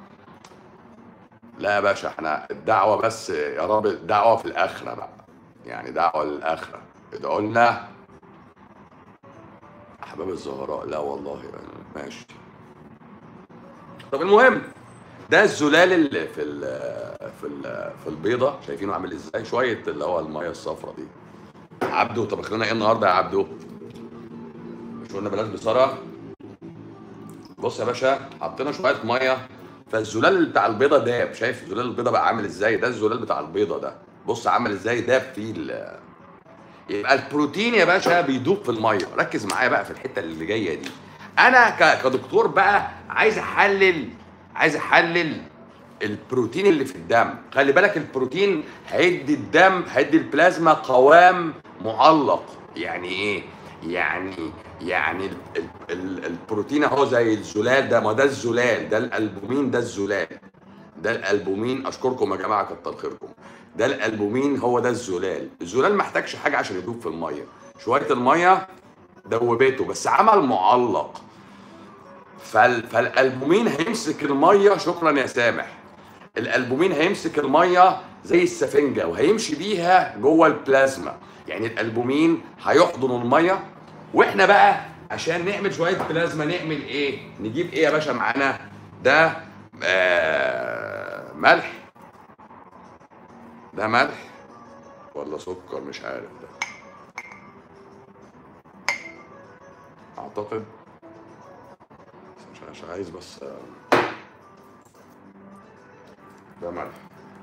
لا يا باشا احنا الدعوه بس يا رب الدعوه في الاخره بقى يعني دعوه للاخره ادعوا لنا احباب الزهراء لا والله يعني ماشي طب المهم ده الزلال اللي في ال في ال في البيضه شايفينه عامل ازاي شويه اللي هو الميه الصفراء دي عبده طبخ لنا ايه النهارده يا عبده مش قلنا بلاش بصره بص يا باشا حطينا شويه ميه فالزلال بتاع البيضه داب شايف زلال البيضه بقى عامل ازاي ده الزلال بتاع البيضه ده بص عامل ازاي داب فيه ال- يبقى البروتين يا باشا بيدوب في الميه ركز معايا بقى في الحته اللي جايه دي انا ك- كدكتور بقى عايز احلل عايز احلل البروتين اللي في الدم خلي بالك البروتين هيدي الدم هيدي البلازما قوام معلق يعني ايه يعني يعني ال ال ال البروتين اهو زي الزلال ده ما ده الزلال ده الالبومين ده الزلال ده الالبومين اشكركم يا جماعه كتر خيركم ده الالبومين هو ده الزلال الزلال محتاجش حاجه عشان يدوب في الميه شويه الميه دوبته بس عمل معلق فال... فالالبومين هيمسك الميه شكرا يا سامح الالبومين هيمسك الميه زي السفنجه وهيمشي بيها جوه البلازما يعني الالبومين هيحضنوا الميه واحنا بقى عشان نعمل شويه بلازما نعمل ايه نجيب ايه يا باشا معانا ده آه ملح ده ملح ولا سكر مش عارف ده اعتقد مش مش عايز بس آه، ده ملح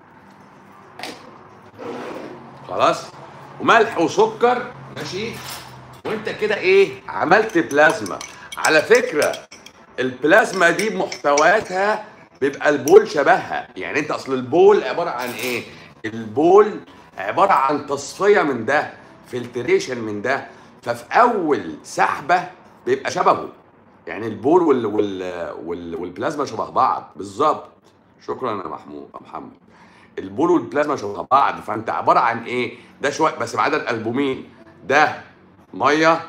خلاص وملح وسكر ماشي وانت كده ايه عملت بلازما على فكره البلازما دي بمحتوياتها بيبقى البول شبهها يعني انت اصل البول عباره عن ايه البول عباره عن تصفيه من ده فلتريشن من ده ففي اول سحبه بيبقى شبهه يعني البول وال وال وال والبلازما شبه بعض بالظبط شكرا يا محمود يا محمد البول والبلازما شبه بعض فانت عباره عن ايه ده شويه بس ما عدا الالبومين ده ميه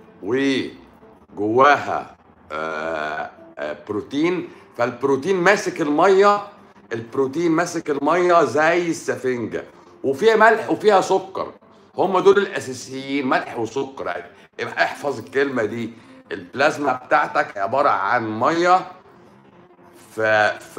وجواها آه، آه، بروتين فالبروتين ماسك الميه البروتين ماسك الميه زي السفنجه وفيها ملح وفيها سكر هم دول الاساسيين ملح وسكر يعني يبقى احفظ الكلمه دي البلازما بتاعتك عباره عن ميه ف ف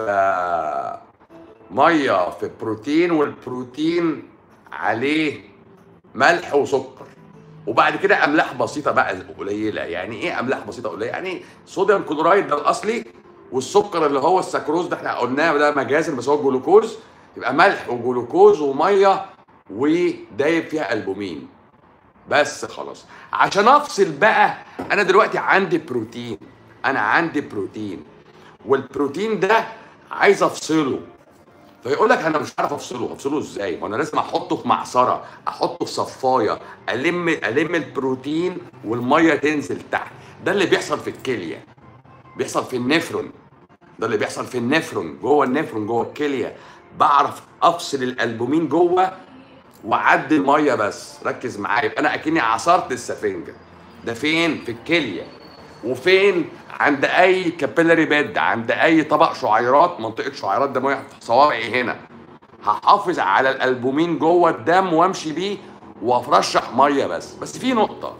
ميه في بروتين والبروتين عليه ملح وسكر وبعد كده املاح بسيطه بقى قليله يعني ايه املاح بسيطه قليله يعني صوديوم كلورايد ده الاصلي والسكر اللي هو السكروز ده احنا قلناه ده مجازا بس هو جلوكوز يبقى ملح وجلوكوز وميه ودايب فيها البومين بس خلاص عشان افصل بقى انا دلوقتي عندي بروتين انا عندي بروتين والبروتين ده عايز افصله فيقول لك انا مش عارف افصله افصله ازاي ما انا لازم احطه في معصره احطه في صفايه الم الم البروتين والميه تنزل تحت ده اللي بيحصل في الكليه بيحصل في النفرون ده اللي بيحصل في النفرون جوه النفرون جوه الكليه بعرف افصل الالبومين جوه واعدي الميه بس ركز معايا يبقى انا اكني عصرت السفنجه ده فين في الكليه وفين عند اي كابيلاري بيد عند اي طبق شعيرات منطقه شعيرات دمويه في صوابعي هنا هحافظ على الالبومين جوه الدم وامشي بيه وافرشح ميه بس بس في نقطه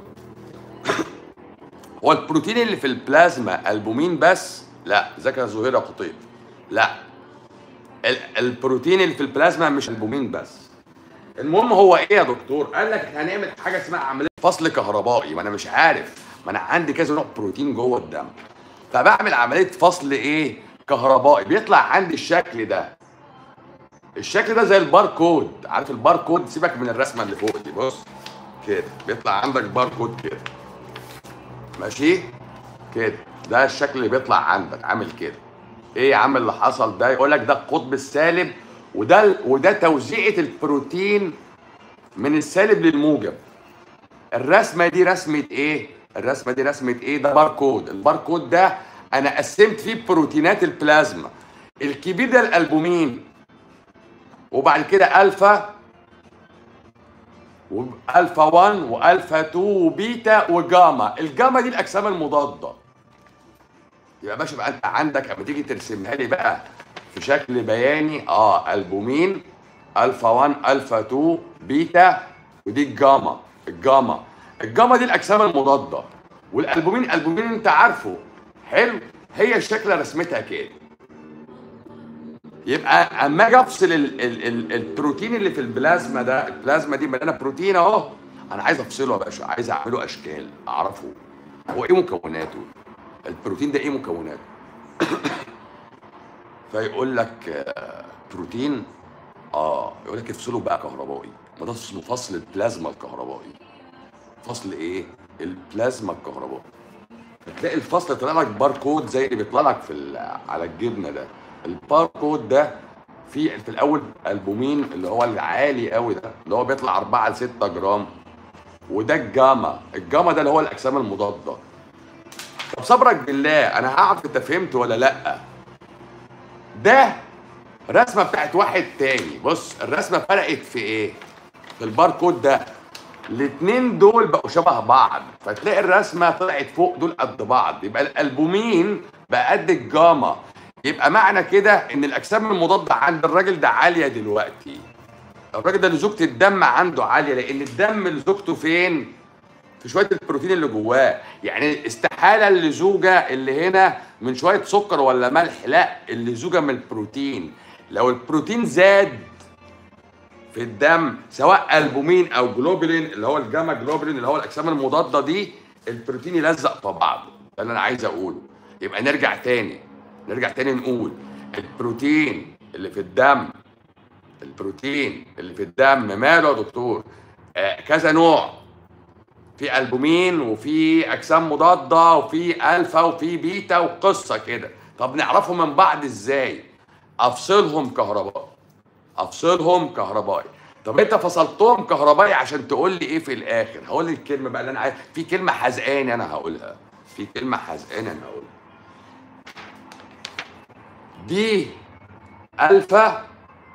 هو البروتين اللي في البلازما البومين بس لا ذكر زهيره قطيب لا ال- البروتين اللي في البلازما مش البومين بس المهم هو ايه يا دكتور قال لك هنعمل حاجه اسمها عمليه فصل كهربائي ما انا مش عارف ما انا عندي كذا نوع بروتين جوه الدم فبعمل عمليه فصل ايه كهربائي بيطلع عندي الشكل ده الشكل ده زي الباركود عارف الباركود سيبك من الرسمه اللي فوق دي بص كده بيطلع عندك باركود كده ماشي كده ده الشكل اللي بيطلع عندك عامل كده ايه يا عم اللي حصل ده يقول لك ده القطب السالب وده وده توزيعه البروتين من السالب للموجب الرسمه دي رسمه ايه الرسمه دي رسمه ايه ده باركود الباركود ده انا قسمت فيه بروتينات البلازما الكبير ده الالبومين وبعد كده الفا والفا 1 والفا 2 وبيتا وجاما الجاما دي الاجسام المضاده يبقى باشا بقى انت عندك اما تيجي ترسمها لي بقى في شكل بياني اه البومين الفا 1 الفا 2 بيتا ودي الجاما الجاما الجاما دي الاجسام المضاده والالبومين البومين انت عارفه حلو هي الشكل رسمتها كده يبقى اما اجي افصل ال ال ال البروتين اللي في البلازما ده البلازما دي مليانه بروتين اهو انا عايز افصله يا باشا عايز اعمله اشكال اعرفه هو ايه مكوناته البروتين ده ايه مكوناته فيقول لك آه، بروتين اه يقول لك افصله بقى كهربائي ما ده اسمه فصل البلازما الكهربائي فصل ايه البلازما الكهربائي بتلاقي الفصل طلع لك باركود زي اللي بيطلع لك في ال- على الجبنه ده الباركود ده في في الاول البومين اللي هو العالي قوي ده اللي هو بيطلع 4 ل 6 جرام وده الجاما الجاما ده اللي هو الاجسام المضاده طب صبرك بالله انا هعرف انت فهمت ولا لا ده رسمه بتاعت واحد تاني بص الرسمه فرقت في ايه في الباركود ده الاتنين دول بقوا شبه بعض فتلاقي الرسمه طلعت فوق دول قد بعض يبقى الالبومين بقى قد الجاما يبقى معنى كده ان الاجسام المضاده عند الراجل ده عاليه دلوقتي الراجل ده لزوجة الدم عنده عاليه لان الدم لزوجته فين في شويه البروتين اللي جواه يعني استحاله اللزوجه اللي هنا من شويه سكر ولا ملح لا اللزوجه من البروتين لو البروتين زاد في الدم سواء البومين او جلوبولين اللي هو الجاما جلوبولين اللي هو الاجسام المضاده دي البروتين يلزق في بعضه ده اللي انا عايز اقوله يبقى نرجع تاني نرجع تاني نقول البروتين اللي في الدم البروتين اللي في الدم ماله يا دكتور آه كذا نوع في البومين وفي اجسام مضاده وفي الفا وفي بيتا وقصه كده طب نعرفهم من بعض ازاي افصلهم كهربائي افصلهم كهربائي طب انت فصلتهم كهربائي عشان تقول لي ايه في الاخر هقول لي الكلمه بقى اللي انا عايز في كلمه حزقاني انا هقولها في كلمه حزقانه انا اقولها دي الفا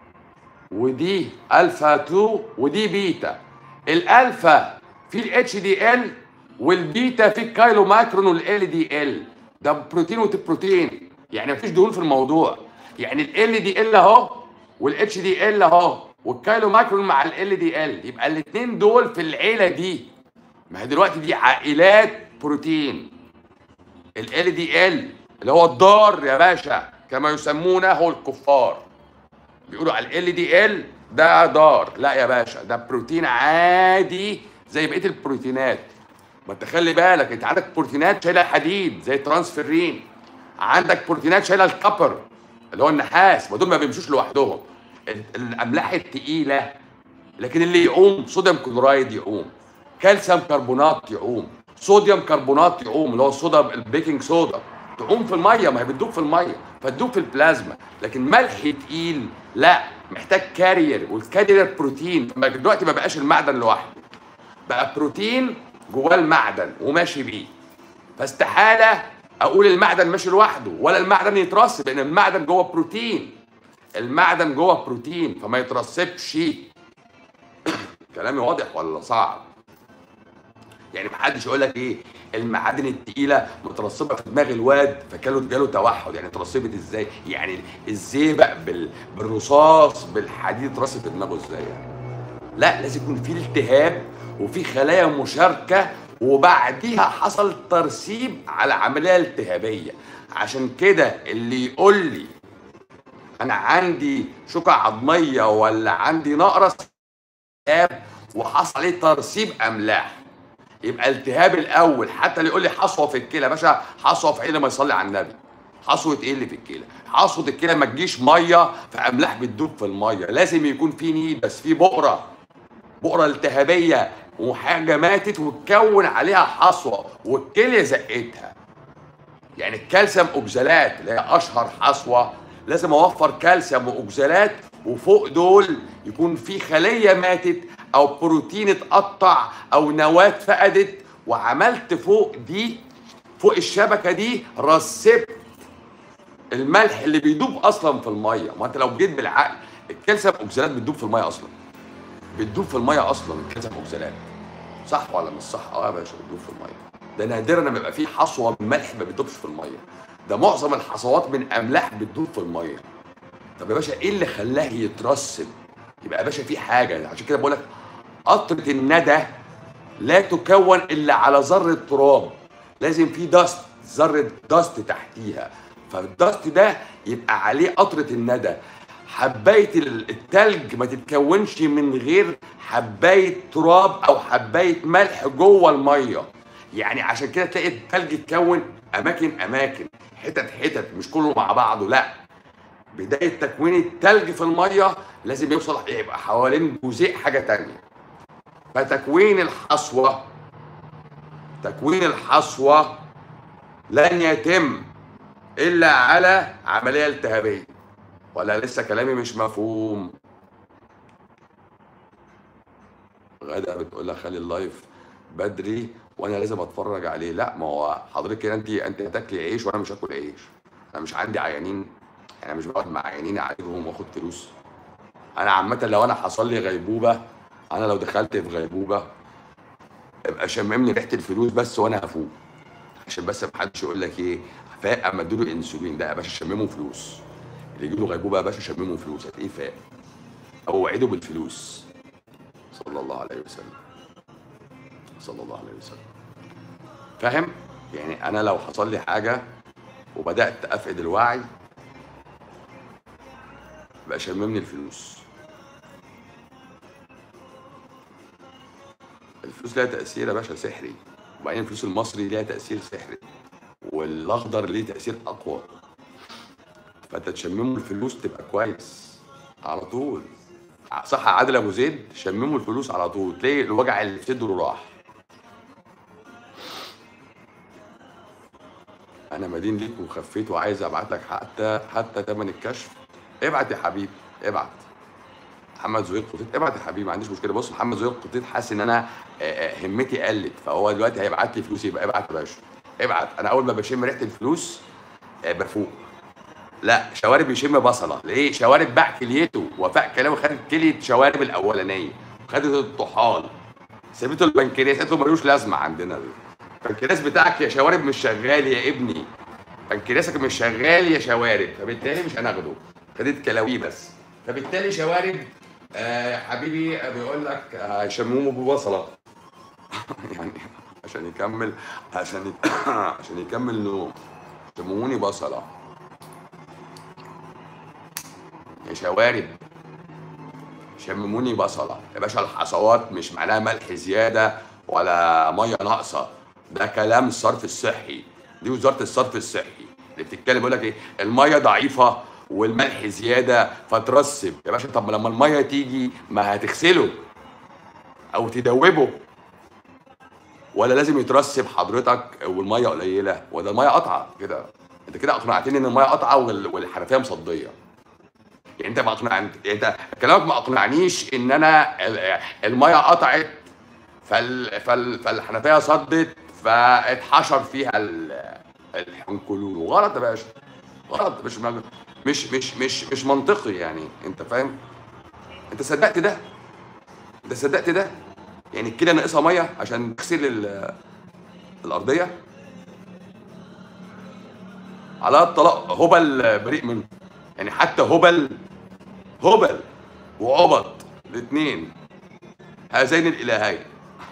ودي الفا 2 ودي بيتا الالفا في الاتش دي ال والبيتا في الكايلو ماكرون والال دي ال ده بروتين وبروتين يعني مفيش دهون في الموضوع يعني ال دي ال اهو والاتش دي ال اهو والكايلو ماكرون مع ال دي ال يبقى الاثنين دول في العيله دي ما هي دلوقتي دي عائلات بروتين ال دي ال اللي هو الضار يا باشا كما يسمونه الكفار بيقولوا على ال دي ال ده ضار لا يا باشا ده بروتين عادي زي بقيه البروتينات ما انت خلي بالك انت عندك بروتينات شايله الحديد زي الترانسفيرين عندك بروتينات شايله الكبر اللي هو النحاس ما دول ما بيمشوش لوحدهم ال- الاملاح التقيله لكن اللي يقوم صوديوم كلورايد يقوم كالسيوم كربونات يقوم صوديوم كربونات يقوم اللي هو الصودا البيكنج صودا تقوم في الميه ما هي بتدوب في الميه فتدوب في البلازما لكن ملح تقيل لا محتاج كارير والكارير بروتين ما دلوقتي ما بقاش المعدن لوحده بقى بروتين جواه المعدن وماشي بيه فاستحاله اقول المعدن ماشي لوحده ولا المعدن يترسب لان المعدن جوه بروتين المعدن جوه بروتين فما يترسبش كلامي واضح ولا صعب يعني محدش يقول لك ايه المعادن التقيله مترسبه في دماغ الواد فكانوا جاله توحد يعني اترسبت ازاي يعني الزئبق بال... بالرصاص بالحديد اترسب في دماغه ازاي يعني لا لازم يكون في التهاب وفي خلايا مشاركه وبعديها حصل ترسيب على عمليه التهابيه عشان كده اللي يقول لي انا عندي شوكه عظميه ولا عندي نقرس التهاب وحصل عليه ترسيب املاح يبقى التهاب الاول حتى اللي يقول لي حصوه في الكلى يا باشا حصوه في ايه لما يصلي على النبي حصوه ايه اللي في الكلى حصوه الكلى ما تجيش ميه فاملاح بتدوب في الميه لازم يكون في نيد بس في بقره بقره التهابيه وحاجه ماتت وتكون عليها حصوه والكليه زقتها يعني الكالسيوم اوكزالات اللي هي اشهر حصوه لازم اوفر كالسيوم واوكزالات وفوق دول يكون في خليه ماتت او بروتين اتقطع او نواه فقدت وعملت فوق دي فوق الشبكه دي رسبت الملح اللي بيدوب اصلا في الميه ما انت لو جيت بالعقل الكالسيوم اوكزالات بتدوب في الميه اصلا بتدوب في الميه اصلا الكالسيوم اوكزالات صح ولا مش صح اه يا باشا بتدوب في الميه ده نادرا لما يبقى فيه حصوه من ملح ما بتدوبش في الميه ده معظم الحصوات من املاح بتدوب في الميه طب يا باشا ايه اللي خلاه يترسب يبقى يا باشا في حاجه عشان كده بقول لك قطره الندى لا تكون الا على ذره تراب لازم في دست ذره دست تحتيها فالدست ده يبقى عليه قطره الندى حبايه التلج ما تتكونش من غير حبايه تراب او حبايه ملح جوه الميه يعني عشان كده تلاقي التلج اتكون اماكن اماكن حتت حتت مش كله مع بعضه لا بدايه تكوين التلج في الميه لازم يوصل يبقى حوالين جزيء حاجه تانية فتكوين الحصوه تكوين الحصوه لن يتم الا على عمليه التهابيه ولا لسه كلامي مش مفهوم غدا بتقول لك خلي اللايف بدري وانا لازم اتفرج عليه لا ما هو حضرتك كده انت انت هتاكلي عيش وانا مش هاكل عيش انا مش عندي عيانين انا مش بقعد مع عيانين اعالجهم واخد فلوس انا عامه لو انا حصل لي غيبوبه انا لو دخلت في غيبوبه ابقى شممني ريحه الفلوس بس وانا هفوق عشان بس ما حدش يقول لك ايه فاق اما اديله انسولين ده يا باشا شممه فلوس اللي يجي له غيبوبه يا باشا شممه فلوس هتلاقيه فاق او وعده بالفلوس صلى الله عليه وسلم صلى الله عليه وسلم فاهم يعني انا لو حصل لي حاجه وبدات افقد الوعي بقى شممني الفلوس الفلوس لها تاثير يا باشا سحري وبعدين الفلوس المصري ليها تاثير سحري والاخضر ليه تاثير اقوى فانت تشممه الفلوس تبقى كويس على طول صح يا عادل ابو زيد شمموا الفلوس على طول تلاقي الوجع اللي في صدره راح انا مدين ليك وخفيت وعايز ابعت لك حتى حتى ثمن الكشف ابعت يا حبيبي ابعت محمد زهير قطيط ابعت يا حبيبي ما عنديش مشكله بص محمد زهير قطيط حاسس ان انا آه، آه، همتي قلت فهو دلوقتي هيبعت لي فلوس يبقى ابعت يا باشا ابعت انا اول ما بشم ريحه الفلوس آه، بفوق لا شوارب يشم بصله ليه شوارب باع كليته وفاء كلامه خدت كليه شوارب الاولانيه خدت الطحال سابته البنكرياس قالت له ملوش لازمه عندنا البنكرياس بتاعك يا شوارب مش شغال يا ابني بنكرياسك مش شغال يا شوارب فبالتالي مش هناخده خدت كلاويه بس فبالتالي شوارب آه حبيبي بيقول لك آه، شمومه ببصله يعني عشان يكمل عشان ي... عشان يكمل نوم شموني بصله يا شوارب شمموني بصله يا باشا الحصوات مش معناها ملح زياده ولا ميه ناقصه ده كلام الصرف الصحي دي وزاره الصرف الصحي اللي بتتكلم بيقول لك ايه الميه ضعيفه والملح زياده فترسب يا باشا طب لما الميه تيجي ما هتغسله او تدوبه ولا لازم يترسب حضرتك والميه قليله ولا الميه قطعه كده انت كده اقنعتني ان الميه قطعه وال- والحنفيه مصديه يعني انت ما اقنعت انت كلامك ما اقنعنيش ان انا ال- الميه قطعت فال... فال... فالحنفيه صدت فاتحشر فيها ال... الحنكلول غلط يا باشا غلط مش مش مش مش مش منطقي يعني انت فاهم انت صدقت ده انت صدقت ده يعني الكلى ناقصها ميه عشان تغسل ال- الارضيه على الطلاق هبل بريء منه يعني حتى هبل هبل وعبط الاثنين هذين الالهين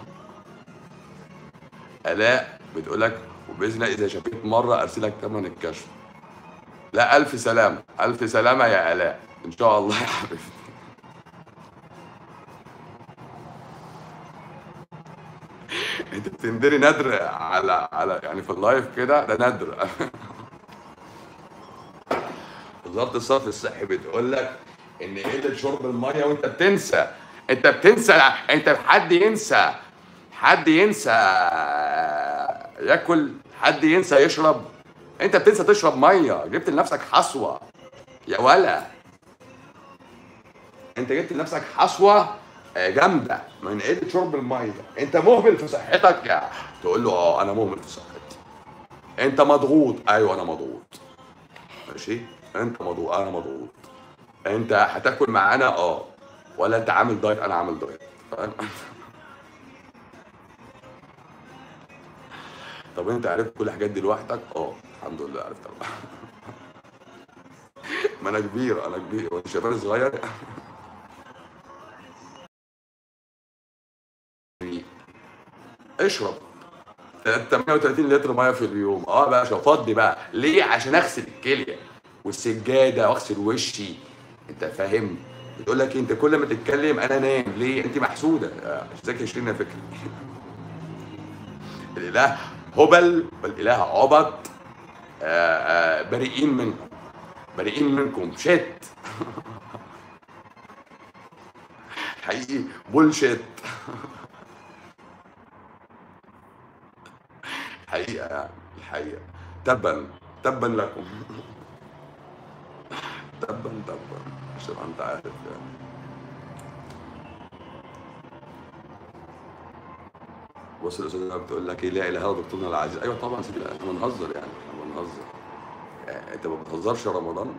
الاء بتقول لك وباذن الله اذا شفيت مره ارسلك ثمن الكشف لا الف سلامه الف سلامه يا الاء ان شاء الله يا حبيبتي انت بتندري ندر على على يعني في اللايف كده ده ندر وزاره الصرف الصحي بتقول لك ان قله شرب الميه وانت بتنسى انت بتنسى انت حد ينسى حد ينسى ياكل حد ينسى يشرب انت بتنسى تشرب ميه جبت لنفسك حصوه يا ولا انت جبت لنفسك حصوه آه، جامده من قله شرب الميه انت مهمل في صحتك يا تقول له اه انا مهمل في صحتي انت مضغوط ايوه انا مضغوط ماشي انت مضغوط انا مضغوط انت هتاكل معانا اه ولا انت عامل دايت انا عامل دايت فاهم طب انت عرفت كل الحاجات دي لوحدك اه الحمد لله عرفتها ما انا كبير انا كبير وانت شباب صغير اشرب 38 لتر ميه في اليوم اه بقى فضي بقى ليه عشان اغسل الكليه والسجاده واغسل وشي انت فاهم بتقول لك انت كل ما تتكلم انا نايم ليه انت محسوده آه، مش ذاكر شيرين فكري الاله هبل والاله عبط آه، آه، بريئين منكم بريئين منكم شت حقيقي بولشيت حقيقة يعني الحقيقة تبا تبا لكم تبا تبا عشان انت عارف يعني بص الاستاذه بتقول لك ايه لا اله الا الله دكتورنا العزيز ايوه طبعا سيدي احنا بنهزر يعني احنا بنهزر يعني انت ما بتهزرش يا رمضان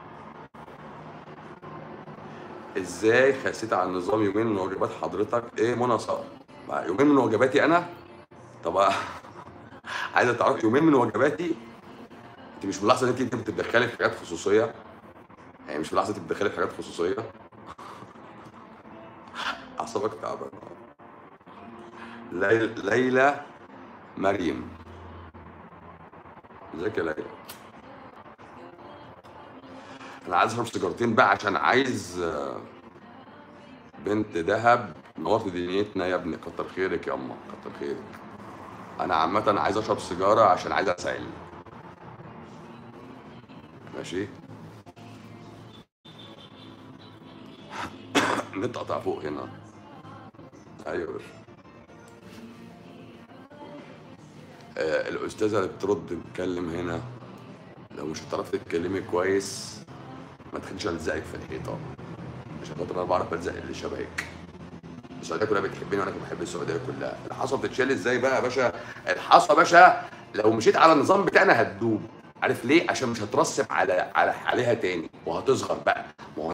ازاي خسيت على النظام يومين من واجبات حضرتك ايه منى صقر مع يومين من واجباتي انا طب عايزه تعرف يومين من واجباتي انت مش ملاحظه ان انت انت بتتدخلي في حاجات خصوصيه يعني مش ملاحظه انت بتتدخلي في حاجات خصوصيه اعصابك تعبان ليل- ليلى مريم ازيك يا ليلى انا عايز اشرب سيجارتين بقى عشان عايز آه، بنت دهب نورت دنيتنا يا ابني كتر خيرك يا اما كتر خيرك انا عامه عايز اشرب سيجاره عشان عايز اسعل ماشي النت قطع فوق هنا ايوه يا باشا آه، الاستاذه اللي بترد تتكلم هنا لو مش هتعرفي تتكلمي كويس ما تخليش الزقك في الحيطه عشان خاطر انا بعرف الزق اللي شبهك السعوديه كلها بتحبني وانا كمان بحب السعوديه كلها الحصى بتتشال ازاي بقى يا باشا الحصى يا باشا لو مشيت على النظام بتاعنا هتدوب عارف ليه عشان مش هترسب على على عليها تاني وهتصغر بقى ما هو